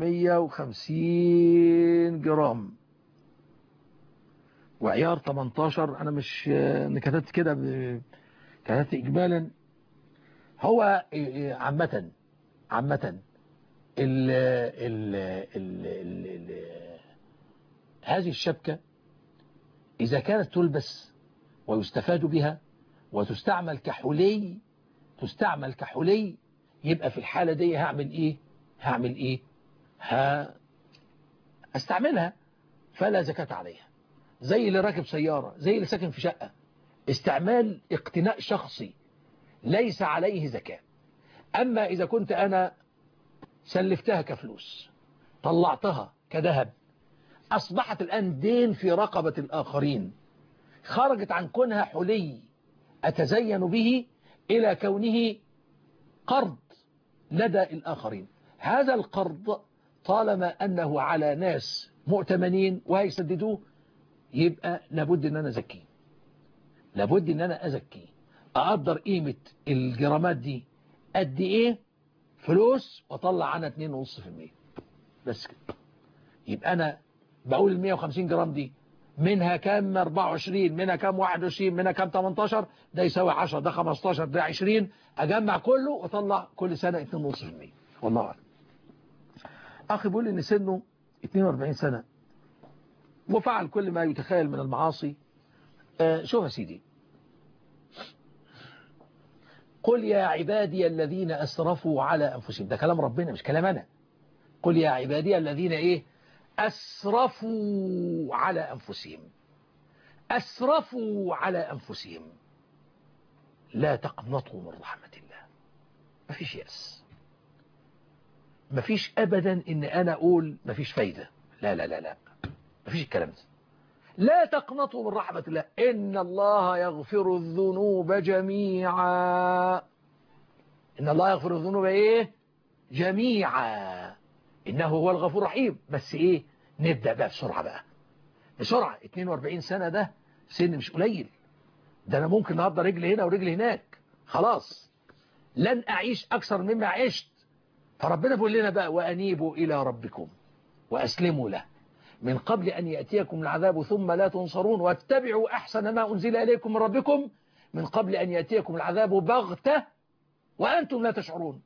150 جرام وعيار 18 أنا مش أنا كتبت كده ب- كتبت إجمالا هو عامة عامة ال ال ال ال ال هذه الشبكة إذا كانت تلبس ويستفاد بها وتستعمل كحلي تستعمل كحلي يبقى في الحالة دي هعمل إيه هعمل إيه ها استعملها فلا زكاة عليها زي اللي راكب سيارة زي اللي ساكن في شقة استعمال اقتناء شخصي ليس عليه زكاة أما إذا كنت أنا سلفتها كفلوس طلعتها كذهب أصبحت الآن دين في رقبة الآخرين خرجت عن كونها حلي أتزين به إلى كونه قرض لدى الآخرين هذا القرض طالما أنه على ناس مؤتمنين وهيسددوه يبقى لابد أن أنا أزكيه لابد أن أنا أزكيه أقدر قيمة الجرامات دي قد إيه فلوس وأطلع عنها 2.5% بس كده يبقى أنا بقول ال 150 جرام دي منها كام 24 منها كام 21 منها كام 18 ده يساوي 10 ده 15 ده 20 أجمع كله وأطلع كل سنة 2.5% والله أعلم أخي بيقول إن سنه 42 سنة وفعل كل ما يتخيل من المعاصي آه شوف يا سيدي قل يا عبادي الذين أسرفوا على أنفسهم ده كلام ربنا مش كلام أنا قل يا عبادي الذين إيه أسرفوا على أنفسهم أسرفوا على أنفسهم لا تقنطوا من رحمة الله ما فيش يأس ما فيش أبدا إن أنا أقول ما فيش فايدة لا لا لا لا ما فيش الكلام ده لا تقنطوا من رحمة الله إن الله يغفر الذنوب جميعا إن الله يغفر الذنوب إيه جميعا إنه هو الغفور الرحيم بس إيه نبدأ بقى بسرعة بقى بسرعة 42 سنة ده سن مش قليل ده أنا ممكن النهارده رجل هنا ورجل هناك خلاص لن أعيش أكثر مما عشت فربنا بيقول لنا بقى وأنيبوا إلى ربكم وأسلموا له من قبل أن يأتيكم العذاب ثم لا تنصرون واتبعوا أحسن ما أنزل إليكم من ربكم من قبل أن يأتيكم العذاب بغتة وأنتم لا تشعرون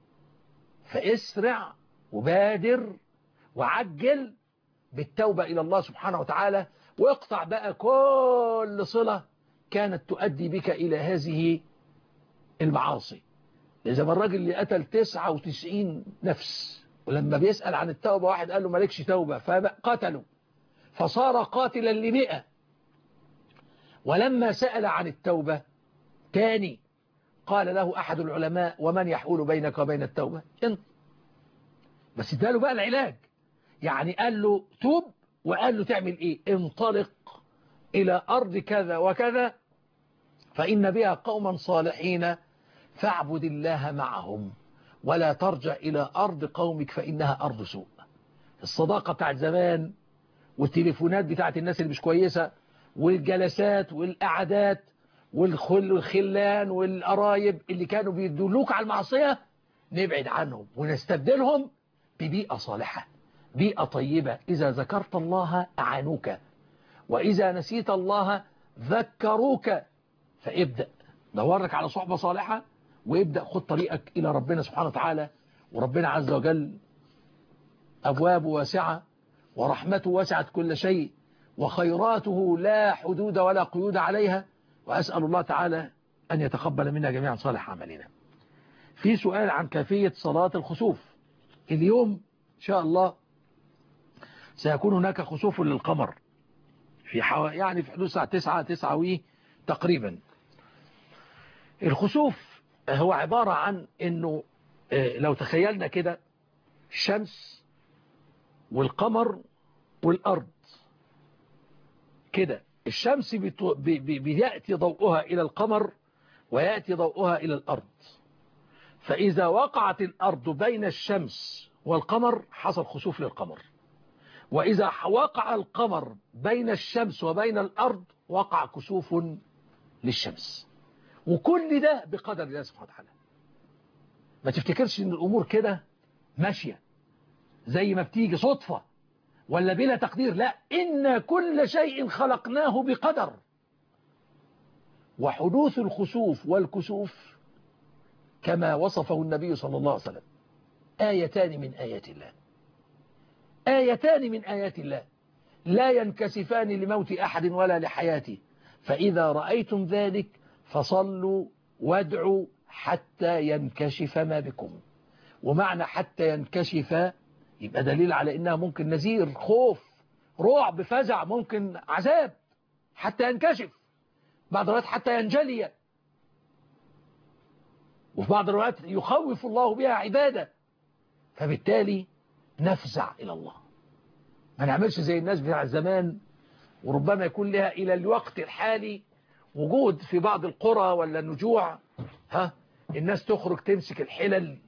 فاسرع وبادر وعجل بالتوبة إلى الله سبحانه وتعالى واقطع بقى كل صلة كانت تؤدي بك إلى هذه المعاصي إذا ما الراجل اللي قتل 99 نفس ولما بيسأل عن التوبة واحد قال له مالكش توبة فقتله فصار قاتلا لمئة ولما سأل عن التوبة تاني قال له أحد العلماء ومن يحول بينك وبين التوبة انت بس اداله بقى العلاج يعني قال له توب وقال له تعمل ايه انطلق إلى أرض كذا وكذا فإن بها قوما صالحين فاعبد الله معهم ولا ترجع إلى أرض قومك فإنها أرض سوء الصداقة بتاعت زمان والتليفونات بتاعت الناس اللي مش كويسة والجلسات والقعدات والخل والخلان والقرايب اللي كانوا بيدلوك على المعصية نبعد عنهم ونستبدلهم ببيئة صالحة بيئة طيبة إذا ذكرت الله أعانوك وإذا نسيت الله ذكروك فابدأ دورك على صحبة صالحة وابدأ خد طريقك إلى ربنا سبحانه وتعالى وربنا عز وجل أبوابه واسعة ورحمته وسعت كل شيء وخيراته لا حدود ولا قيود عليها وأسأل الله تعالى أن يتقبل منا جميعا صالح عملنا في سؤال عن كيفية صلاة الخسوف اليوم إن شاء الله سيكون هناك خسوف للقمر في حو... يعني في حدود الساعة 9 9 وي تقريبا الخسوف هو عبارة عن انه لو تخيلنا كده الشمس والقمر والأرض كده الشمس بتو... بي... بي... بيأتي ضوءها إلى القمر ويأتي ضوءها إلى الأرض فإذا وقعت الأرض بين الشمس والقمر حصل خسوف للقمر وإذا وقع القمر بين الشمس وبين الأرض وقع كسوف للشمس وكل ده بقدر الله سبحانه وتعالى ما تفتكرش ان الأمور كده ماشية زي ما بتيجي صدفة ولا بلا تقدير لا إن كل شيء خلقناه بقدر وحدوث الخسوف والكسوف كما وصفه النبي صلى الله عليه وسلم آيتان من آيات الله آيتان من آيات الله لا ينكسفان لموت أحد ولا لحياته فإذا رأيتم ذلك فصلوا وادعوا حتى ينكشف ما بكم ومعنى حتى ينكشف يبقى دليل على إنها ممكن نذير خوف رعب فزع ممكن عذاب حتى ينكشف بعض الروايات حتى ينجلي وفي بعض الروايات يخوف الله بها عباده فبالتالي نفزع إلى الله ما نعملش زي الناس بتاع زمان وربما يكون لها إلى الوقت الحالي وجود في بعض القرى ولا النجوع ها الناس تخرج تمسك الحلل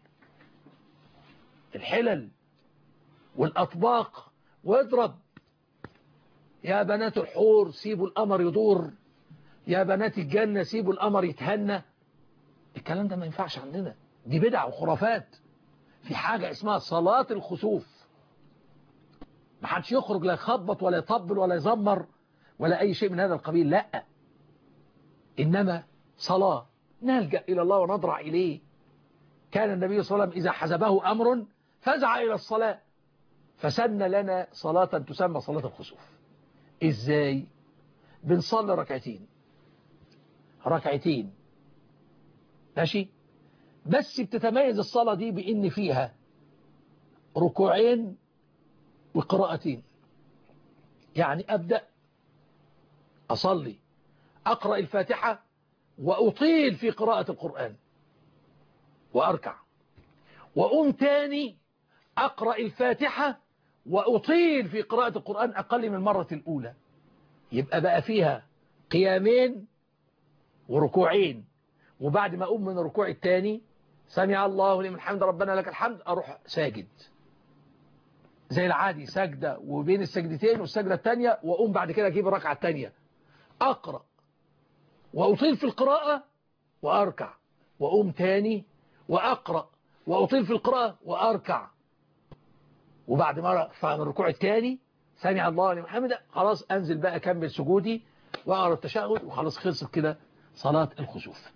الحلل والأطباق واضرب يا بنات الحور سيبوا القمر يدور يا بنات الجنة سيبوا القمر يتهنى الكلام ده ما ينفعش عندنا دي بدع وخرافات في حاجة اسمها صلاة الخسوف ما حدش يخرج لا يخبط ولا يطبل ولا يزمر ولا أي شيء من هذا القبيل لا إنما صلاة نلجأ إلى الله ونضرع إليه كان النبي صلى الله عليه وسلم إذا حزبه أمر فزع إلى الصلاة فسن لنا صلاة تسمى صلاة الخسوف إزاي بنصلي ركعتين ركعتين ماشي بس بتتميز الصلاة دي بإن فيها ركوعين وقراءتين يعني أبدأ أصلي أقرأ الفاتحة وأطيل في قراءة القرآن وأركع وأم تاني أقرأ الفاتحة وأطيل في قراءة القرآن أقل من المرة الأولى يبقى بقى فيها قيامين وركوعين وبعد ما أقوم من الركوع الثاني سمع الله لمن حمد ربنا لك الحمد أروح ساجد زي العادي سجدة وبين السجدتين والسجدة الثانية وأقوم بعد كده أجيب الركعة الثانية أقرأ وأطيل في القراءة وأركع وأقوم تاني وأقرأ وأطيل في القراءة وأركع وبعد ما أرفع من الركوع الثاني سمع الله لمن حمده خلاص أنزل بقى أكمل سجودي وأقرأ التشهد وخلاص خلصت كده صلاة الخسوف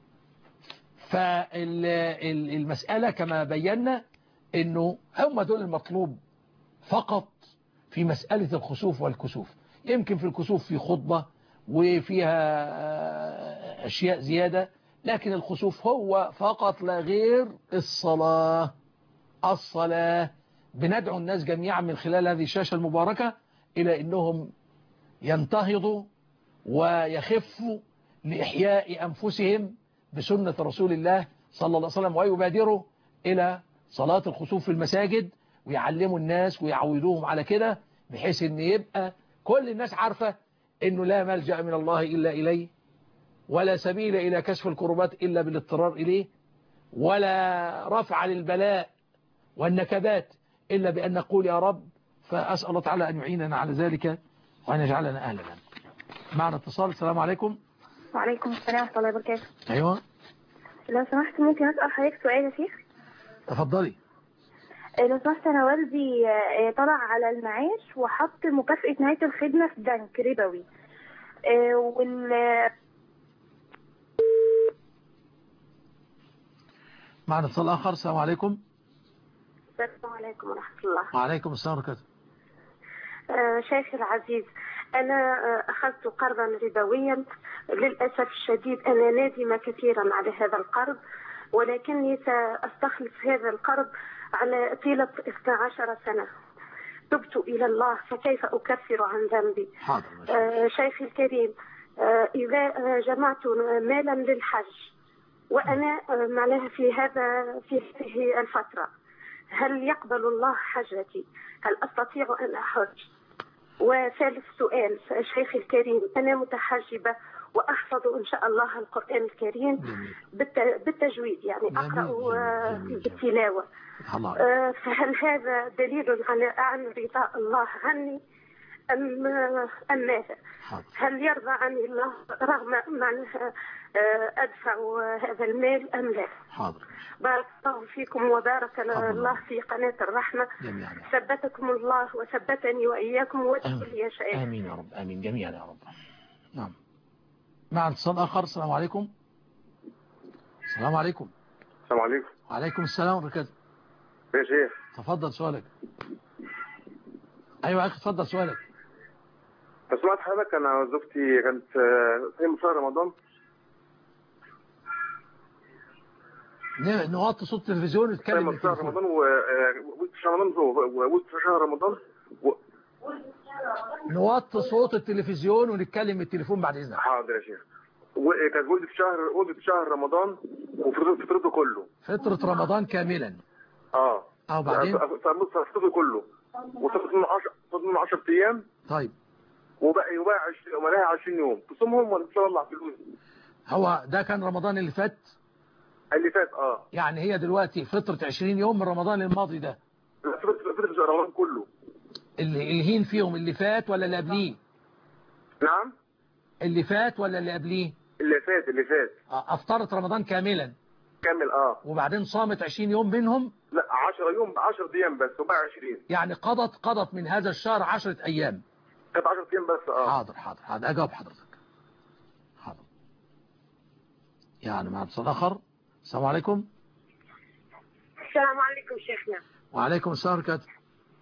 فالمسألة كما بينا أنه هم دول المطلوب فقط في مسألة الخسوف والكسوف يمكن في الكسوف في خطبة وفيها أشياء زيادة لكن الخسوف هو فقط لا غير الصلاة الصلاة بندعو الناس جميعا من خلال هذه الشاشة المباركة إلى أنهم ينتهضوا ويخفوا لإحياء أنفسهم بسنة رسول الله صلى الله عليه وسلم ويبادروا إلى صلاة الخسوف في المساجد ويعلموا الناس ويعودوهم على كده بحيث أن يبقى كل الناس عارفة أنه لا ملجأ من الله إلا إليه ولا سبيل إلى كشف الكربات إلا بالاضطرار إليه ولا رفع للبلاء والنكبات إلا بأن نقول يا رب فأسأل الله تعالى أن يعيننا على ذلك وأن يجعلنا أهلا معنا اتصال السلام عليكم وعليكم السلام ورحمة الله وبركاته أيوة لو سمحت ممكن أسأل حضرتك سؤال يا شيخ تفضلي لو سمحت أنا والدي آه، طلع على المعاش وحط مكافأة نهاية الخدمة في بنك ربوي آه، وال معنا اتصال آخر السلام عليكم السلام عليكم ورحمة الله وعليكم السلام ورحمة الله آه، شيخي العزيز أنا آه، أخذت قرضا ربويا للأسف الشديد أنا نادمة كثيرا على هذا القرض ولكني سأستخلص هذا القرض على طيلة 12 سنة تبت إلى الله فكيف أكفر عن ذنبي حاضر آه، شيخي الكريم آه، إذا آه، جمعت مالا للحج وأنا آه، معناها في هذا في هذه الفترة هل يقبل الله حجتي هل أستطيع أن أحج وثالث سؤال شيخي الكريم أنا متحجبة وأحفظ إن شاء الله القرآن الكريم بالت- بالتجويد يعني أقرأ آه، بالتلاوة الله آه، فهل هذا دليل على عن رضاء الله عني أم أم ماذا؟ هل يرضى عني الله رغم معناها آه، أدفع هذا المال أم لا؟ حاضر بارك الله فيكم وبارك الله في قناة الرحمة جميعا ثبتكم الله وثبتني وإياكم وادخل يا شيخ آمين يا رب آمين جميعا يا رب نعم مع اتصال آخر السلام عليكم السلام عليكم السلام عليكم وعليكم السلام ورحمة الله يا شيخ تفضل سؤالك أيوة يا أخي تفضل سؤالك لو سمعت حضرتك انا وزوجتي كانت آه، صايمه شهر رمضان ن- نوطي صوت التلفزيون ونتكلم صايمه من شهر التليفون رمضان وولدت شهر رمضان وولدت شهر رمضان و- نوطي صوت التلفزيون ونتكلم من التليفون بعد إذنك حاضر يا شيخ وكانت ولدت في شهر ولدت في شهر رمضان وفطرته فطرته كله فترة رمضان كاملا اه أو بعدين فطرته كله وصمت من 10 صمت من 10 ايام طيب وبقى وبقى 20 وملاها 20 يوم تصومهم ولا تطلع فلوس هو ده كان رمضان اللي فات اللي فات اه يعني هي دلوقتي فترة 20 يوم من رمضان الماضي ده لا، فطرة فطرة رمضان كله اللي الهين فيهم اللي فات ولا اللي قبليه نعم اللي فات ولا اللي قبليه اللي فات اللي فات آه، افطرت رمضان كاملا كمل اه وبعدين صامت 20 يوم منهم لا 10 يوم 10 ايام بس وبقى 20 يعني قضت قضت من هذا الشهر 10 ايام كانت 10 ايام بس اه حاضر حاضر حاضر اجاوب حضرتك حاضر يعني مع اتصال اخر السلام عليكم السلام عليكم شيخنا وعليكم السلام ورحمة الله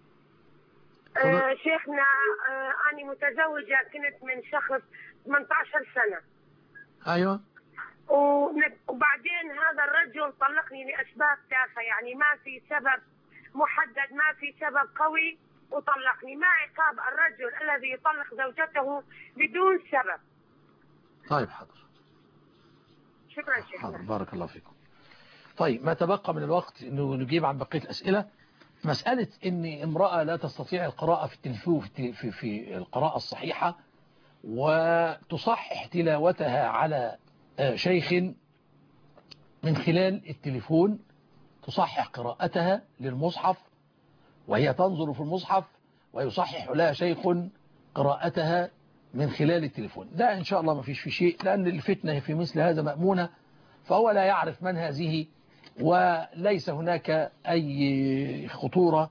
آه شيخنا آه أنا متزوجة كنت من شخص 18 سنة ايوه ون- وبعدين هذا الرجل طلقني لأسباب تافهة يعني ما في سبب محدد ما في سبب قوي وطلقني ما عقاب الرجل الذي يطلق زوجته بدون سبب طيب حاضر شكرا شيخنا حاضر بارك الله فيكم طيب ما تبقى من الوقت انه نجيب عن بقية الأسئلة مسألة ان امرأة لا تستطيع القراءة في التلفون في, في, في القراءة الصحيحة وتصحح تلاوتها على آه، شيخ من خلال التليفون تصحح قراءتها للمصحف وهي تنظر في المصحف ويصحح لها شيخ قراءتها من خلال التليفون ده إن شاء الله ما فيش في شيء لأن الفتنة في مثل هذا مأمونة فهو لا يعرف من هذه وليس هناك أي خطورة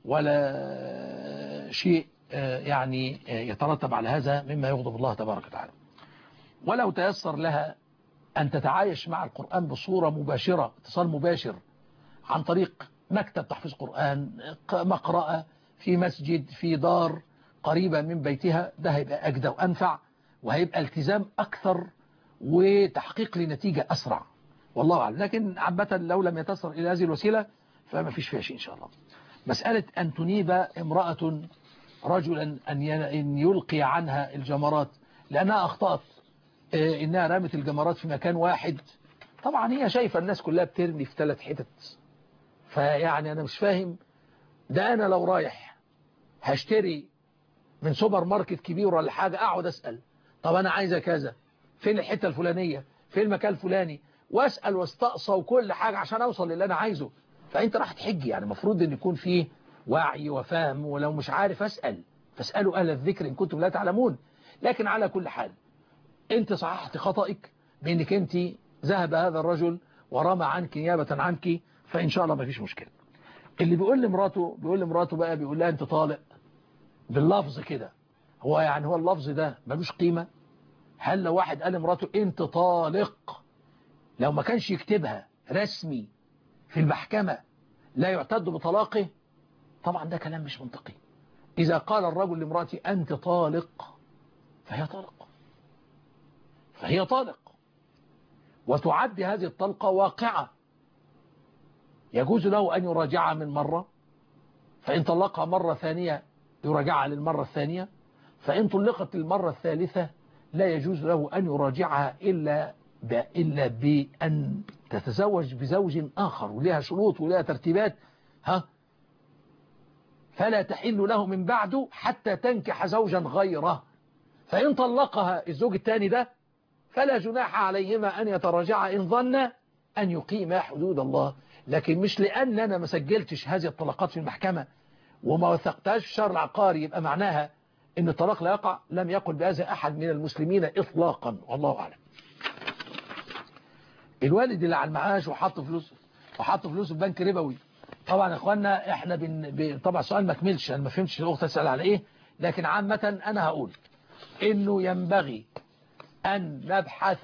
ولا شيء آه، يعني آه، يترتب على هذا مما يغضب الله تبارك وتعالى ولو تيسر لها أن تتعايش مع القرآن بصورة مباشرة اتصال مباشر عن طريق مكتب تحفيظ قرآن مقرأة في مسجد في دار قريبة من بيتها ده هيبقى أجدى وأنفع وهيبقى التزام أكثر وتحقيق لنتيجة أسرع والله أعلم لكن عامة لو لم يتصل إلى هذه الوسيلة فما فيش فيها شيء إن شاء الله مسألة أن تنيب امرأة رجلا أن ي- أن يلقي عنها الجمرات لأنها أخطأت آه، إنها رمت الجمرات في مكان واحد طبعا هي شايفة الناس كلها بترمي في ثلاث حتت فيعني أنا مش فاهم ده أنا لو رايح هشتري من سوبر ماركت كبير ولا حاجة أقعد أسأل طب أنا عايزة كذا فين الحتة الفلانية فين المكان الفلاني وأسأل واستقصى وكل حاجة عشان أوصل للي أنا عايزه فأنت راح تحج يعني المفروض أن يكون فيه وعي وفهم ولو مش عارف أسأل فاسألوا أهل الذكر إن كنتم لا تعلمون لكن على كل حال أنت صححت خطأك بأنك أنت ذهب هذا الرجل ورمى عنك نيابة عنك فإن شاء الله ما فيش مشكلة اللي بيقول لمراته بيقول لمراته بقى بيقول لها أنت طالق باللفظ كده هو يعني هو اللفظ ده ملوش قيمة هل لو واحد قال لمراته أنت طالق لو ما كانش يكتبها رسمي في المحكمة لا يعتد بطلاقه طبعا ده كلام مش منطقي إذا قال الرجل لامرأتي أنت طالق فهي طالق فهي طالق وتعد هذه الطلقة واقعة يجوز له أن يراجعها من مرة فإن طلقها مرة ثانية يراجعها للمرة الثانية فإن طلقت المرة الثالثة لا يجوز له أن يراجعها إلا ب... إلا بأن تتزوج بزوج آخر ولها شروط ولها ترتيبات ها فلا تحل له من بعده حتى تنكح زوجا غيره فإن طلقها الزوج الثاني ده فلا جناح عليهما أن يتراجعا إن ظن أن يقيما حدود الله لكن مش لأن أنا ما سجلتش هذه الطلقات في المحكمة وما وثقتهاش في الشهر العقاري يبقى معناها أن الطلاق لا يقع لم يقل بهذا أحد من المسلمين إطلاقا والله أعلم الوالد اللي على المعاش وحط فلوس وحط فلوسه في بنك ربوي طبعا يا اخوانا احنا بن... ب... طبعا السؤال ما كملش انا ما فهمتش الاخت تسال على ايه لكن عامه انا هقول انه ينبغي ان نبحث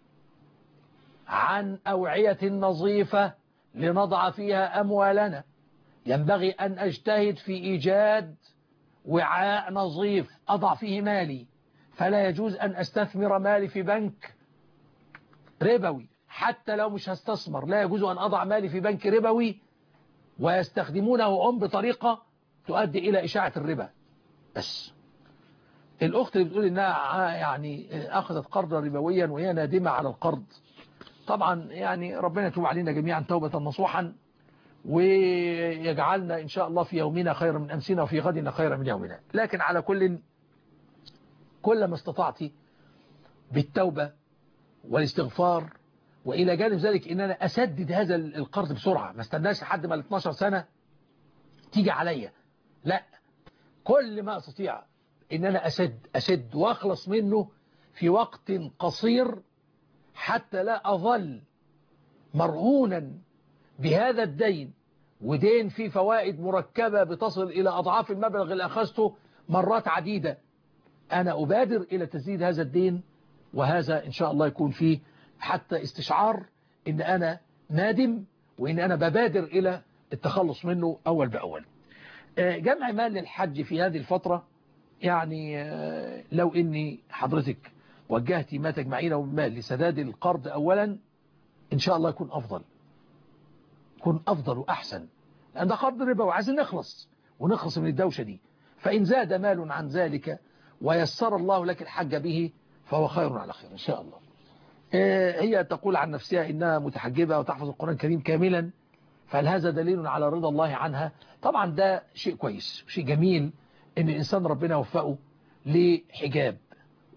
عن اوعيه نظيفه لنضع فيها اموالنا ينبغي ان اجتهد في ايجاد وعاء نظيف اضع فيه مالي فلا يجوز ان استثمر مالي في بنك ربوي حتى لو مش هستثمر لا يجوز أن أضع مالي في بنك ربوي ويستخدمونه هم بطريقة تؤدي إلى إشاعة الربا بس الأخت اللي بتقول إنها يعني أخذت قرضا ربويا وهي نادمة على القرض طبعا يعني ربنا يتوب علينا جميعا توبة نصوحا ويجعلنا إن شاء الله في يومنا خيرا من أمسنا وفي غدنا خيرا من يومنا لكن على كل كل ما استطعت بالتوبة والاستغفار وإلى جانب ذلك إن أنا أسدد هذا القرض بسرعة ما استناش لحد ما ال 12 سنة تيجي عليا لا كل ما أستطيع إن أنا أسد أسد وأخلص منه في وقت قصير حتى لا أظل مرهونا بهذا الدين ودين فيه فوائد مركبة بتصل إلى أضعاف المبلغ اللي أخذته مرات عديدة أنا أبادر إلى تسديد هذا الدين وهذا إن شاء الله يكون فيه حتى استشعار إن أنا نادم وإن أنا ببادر إلى التخلص منه أول بأول جمع مال للحج في هذه الفترة يعني لو إني حضرتك وجهتي ما تجمعينه من مال لسداد القرض أولا إن شاء الله يكون أفضل يكون أفضل وأحسن لأن ده قرض ربا وعايزين نخلص ونخلص من الدوشة دي فإن زاد مال عن ذلك ويسر الله لك الحج به فهو خير على خير إن شاء الله هي تقول عن نفسها إنها متحجبة وتحفظ القرآن الكريم كاملا فهل هذا دليل على رضا الله عنها طبعا ده شيء كويس شيء جميل إن الإنسان ربنا وفقه لحجاب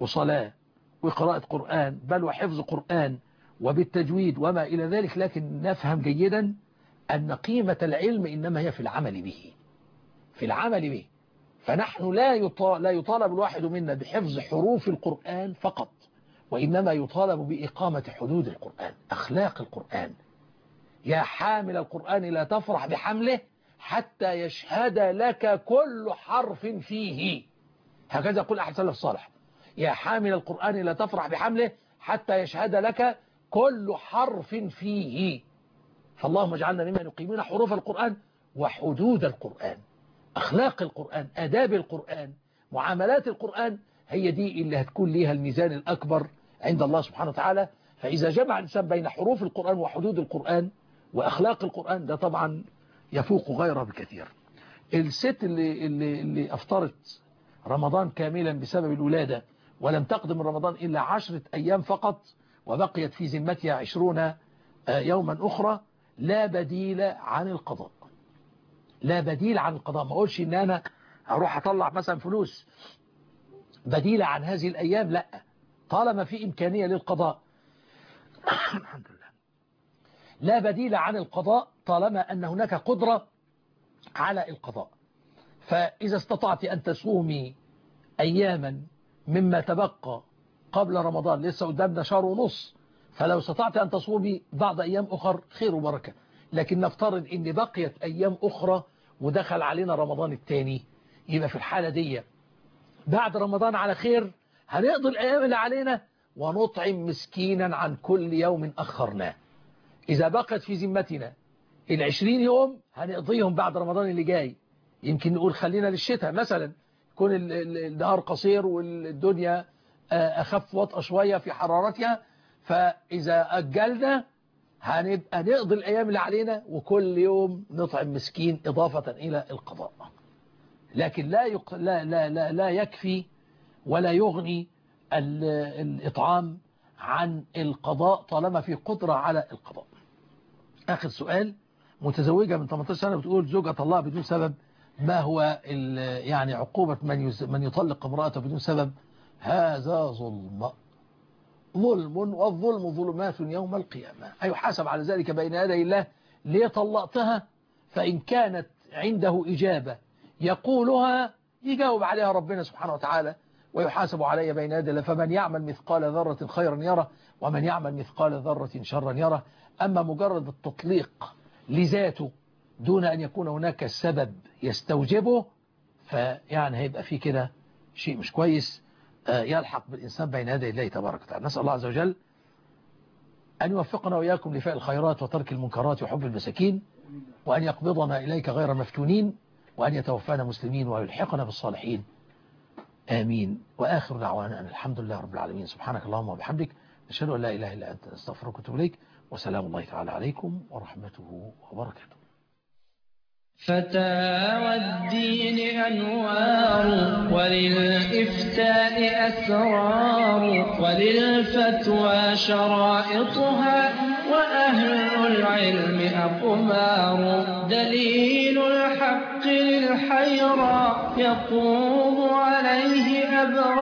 وصلاة وقراءة قرآن بل وحفظ قرآن وبالتجويد وما إلى ذلك لكن نفهم جيدا أن قيمة العلم إنما هي في العمل به في العمل به فنحن لا لا يطالب الواحد منا بحفظ حروف القرآن فقط وإنما يطالب بإقامة حدود القرآن أخلاق القرآن يا حامل القرآن لا تفرح بحمله حتى يشهد لك كل حرف فيه هكذا يقول أحد سلف الصالح يا حامل القرآن لا تفرح بحمله حتى يشهد لك كل حرف فيه فاللهم اجعلنا ممن يقيمون حروف القرآن وحدود القرآن أخلاق القرآن أداب القرآن معاملات القرآن هي دي اللي هتكون ليها الميزان الأكبر عند الله سبحانه وتعالى فإذا جمع الإنسان بين حروف القرآن وحدود القرآن وأخلاق القرآن ده طبعا يفوق غيره بكثير الست اللي, اللي, اللي أفطرت رمضان كاملا بسبب الولادة ولم تقدم رمضان إلا عشرة أيام فقط وبقيت في ذمتها عشرون يوما أخرى لا بديل عن القضاء لا بديل عن القضاء ما أقولش إن أنا أروح أطلع مثلا فلوس بديلة عن هذه الأيام لا طالما في إمكانية للقضاء الحمد لله لا بديل عن القضاء طالما أن هناك قدرة على القضاء فإذا استطعت أن تصومي أياما مما تبقى قبل رمضان لسه قدامنا شهر ونص فلو استطعت أن تصومي بعض أيام أخر خير وبركة لكن نفترض أن بقيت أيام أخرى ودخل علينا رمضان الثاني يبقى في الحالة دي بعد رمضان على خير هنقضي الأيام اللي علينا ونطعم مسكينا عن كل يوم أخرناه إذا بقت في ذمتنا العشرين يوم هنقضيهم بعد رمضان اللي جاي يمكن نقول خلينا للشتاء مثلا يكون النهار قصير والدنيا أخف وطأ شوية في حرارتها فإذا أجلنا هنبقى نقضي الأيام اللي علينا وكل يوم نطعم مسكين إضافة إلى القضاء لكن لا, يق... لا, لا, لا, لا يكفي ولا يغني الإطعام عن القضاء طالما في قدرة على القضاء آخر سؤال متزوجة من 18 سنة بتقول زوجة الله بدون سبب ما هو يعني عقوبة من, يز... من يطلق امرأته بدون سبب هذا ظلم ظلم والظلم ظلمات يوم القيامة أي حاسب على ذلك بين يدي الله ليه طلقتها فإن كانت عنده إجابة يقولها يجاوب عليها ربنا سبحانه وتعالى ويحاسب علي بين يدي الله فمن يعمل مثقال ذرة خيرا يره ومن يعمل مثقال ذرة شرا يره أما مجرد التطليق لذاته دون أن يكون هناك سبب يستوجبه فيعني هيبقى في كده شيء مش كويس يلحق بالإنسان بين يدي الله تبارك وتعالى نسأل الله عز وجل أن يوفقنا وإياكم لفعل الخيرات وترك المنكرات وحب المساكين وأن يقبضنا إليك غير مفتونين وأن يتوفانا مسلمين ويلحقنا بالصالحين آمين وآخر دعوانا أن الحمد لله رب العالمين سبحانك اللهم وبحمدك نشهد أن لا إله إلا أنت نستغفرك ونتوب إليك وسلام الله تعالى عليكم ورحمته وبركاته فتاوى الدين أنوار وللإفتاء أسرار وللفتوى شرائطها وأهل العلم أقمار دليل الحق للحيرى يقوم عليه أبرار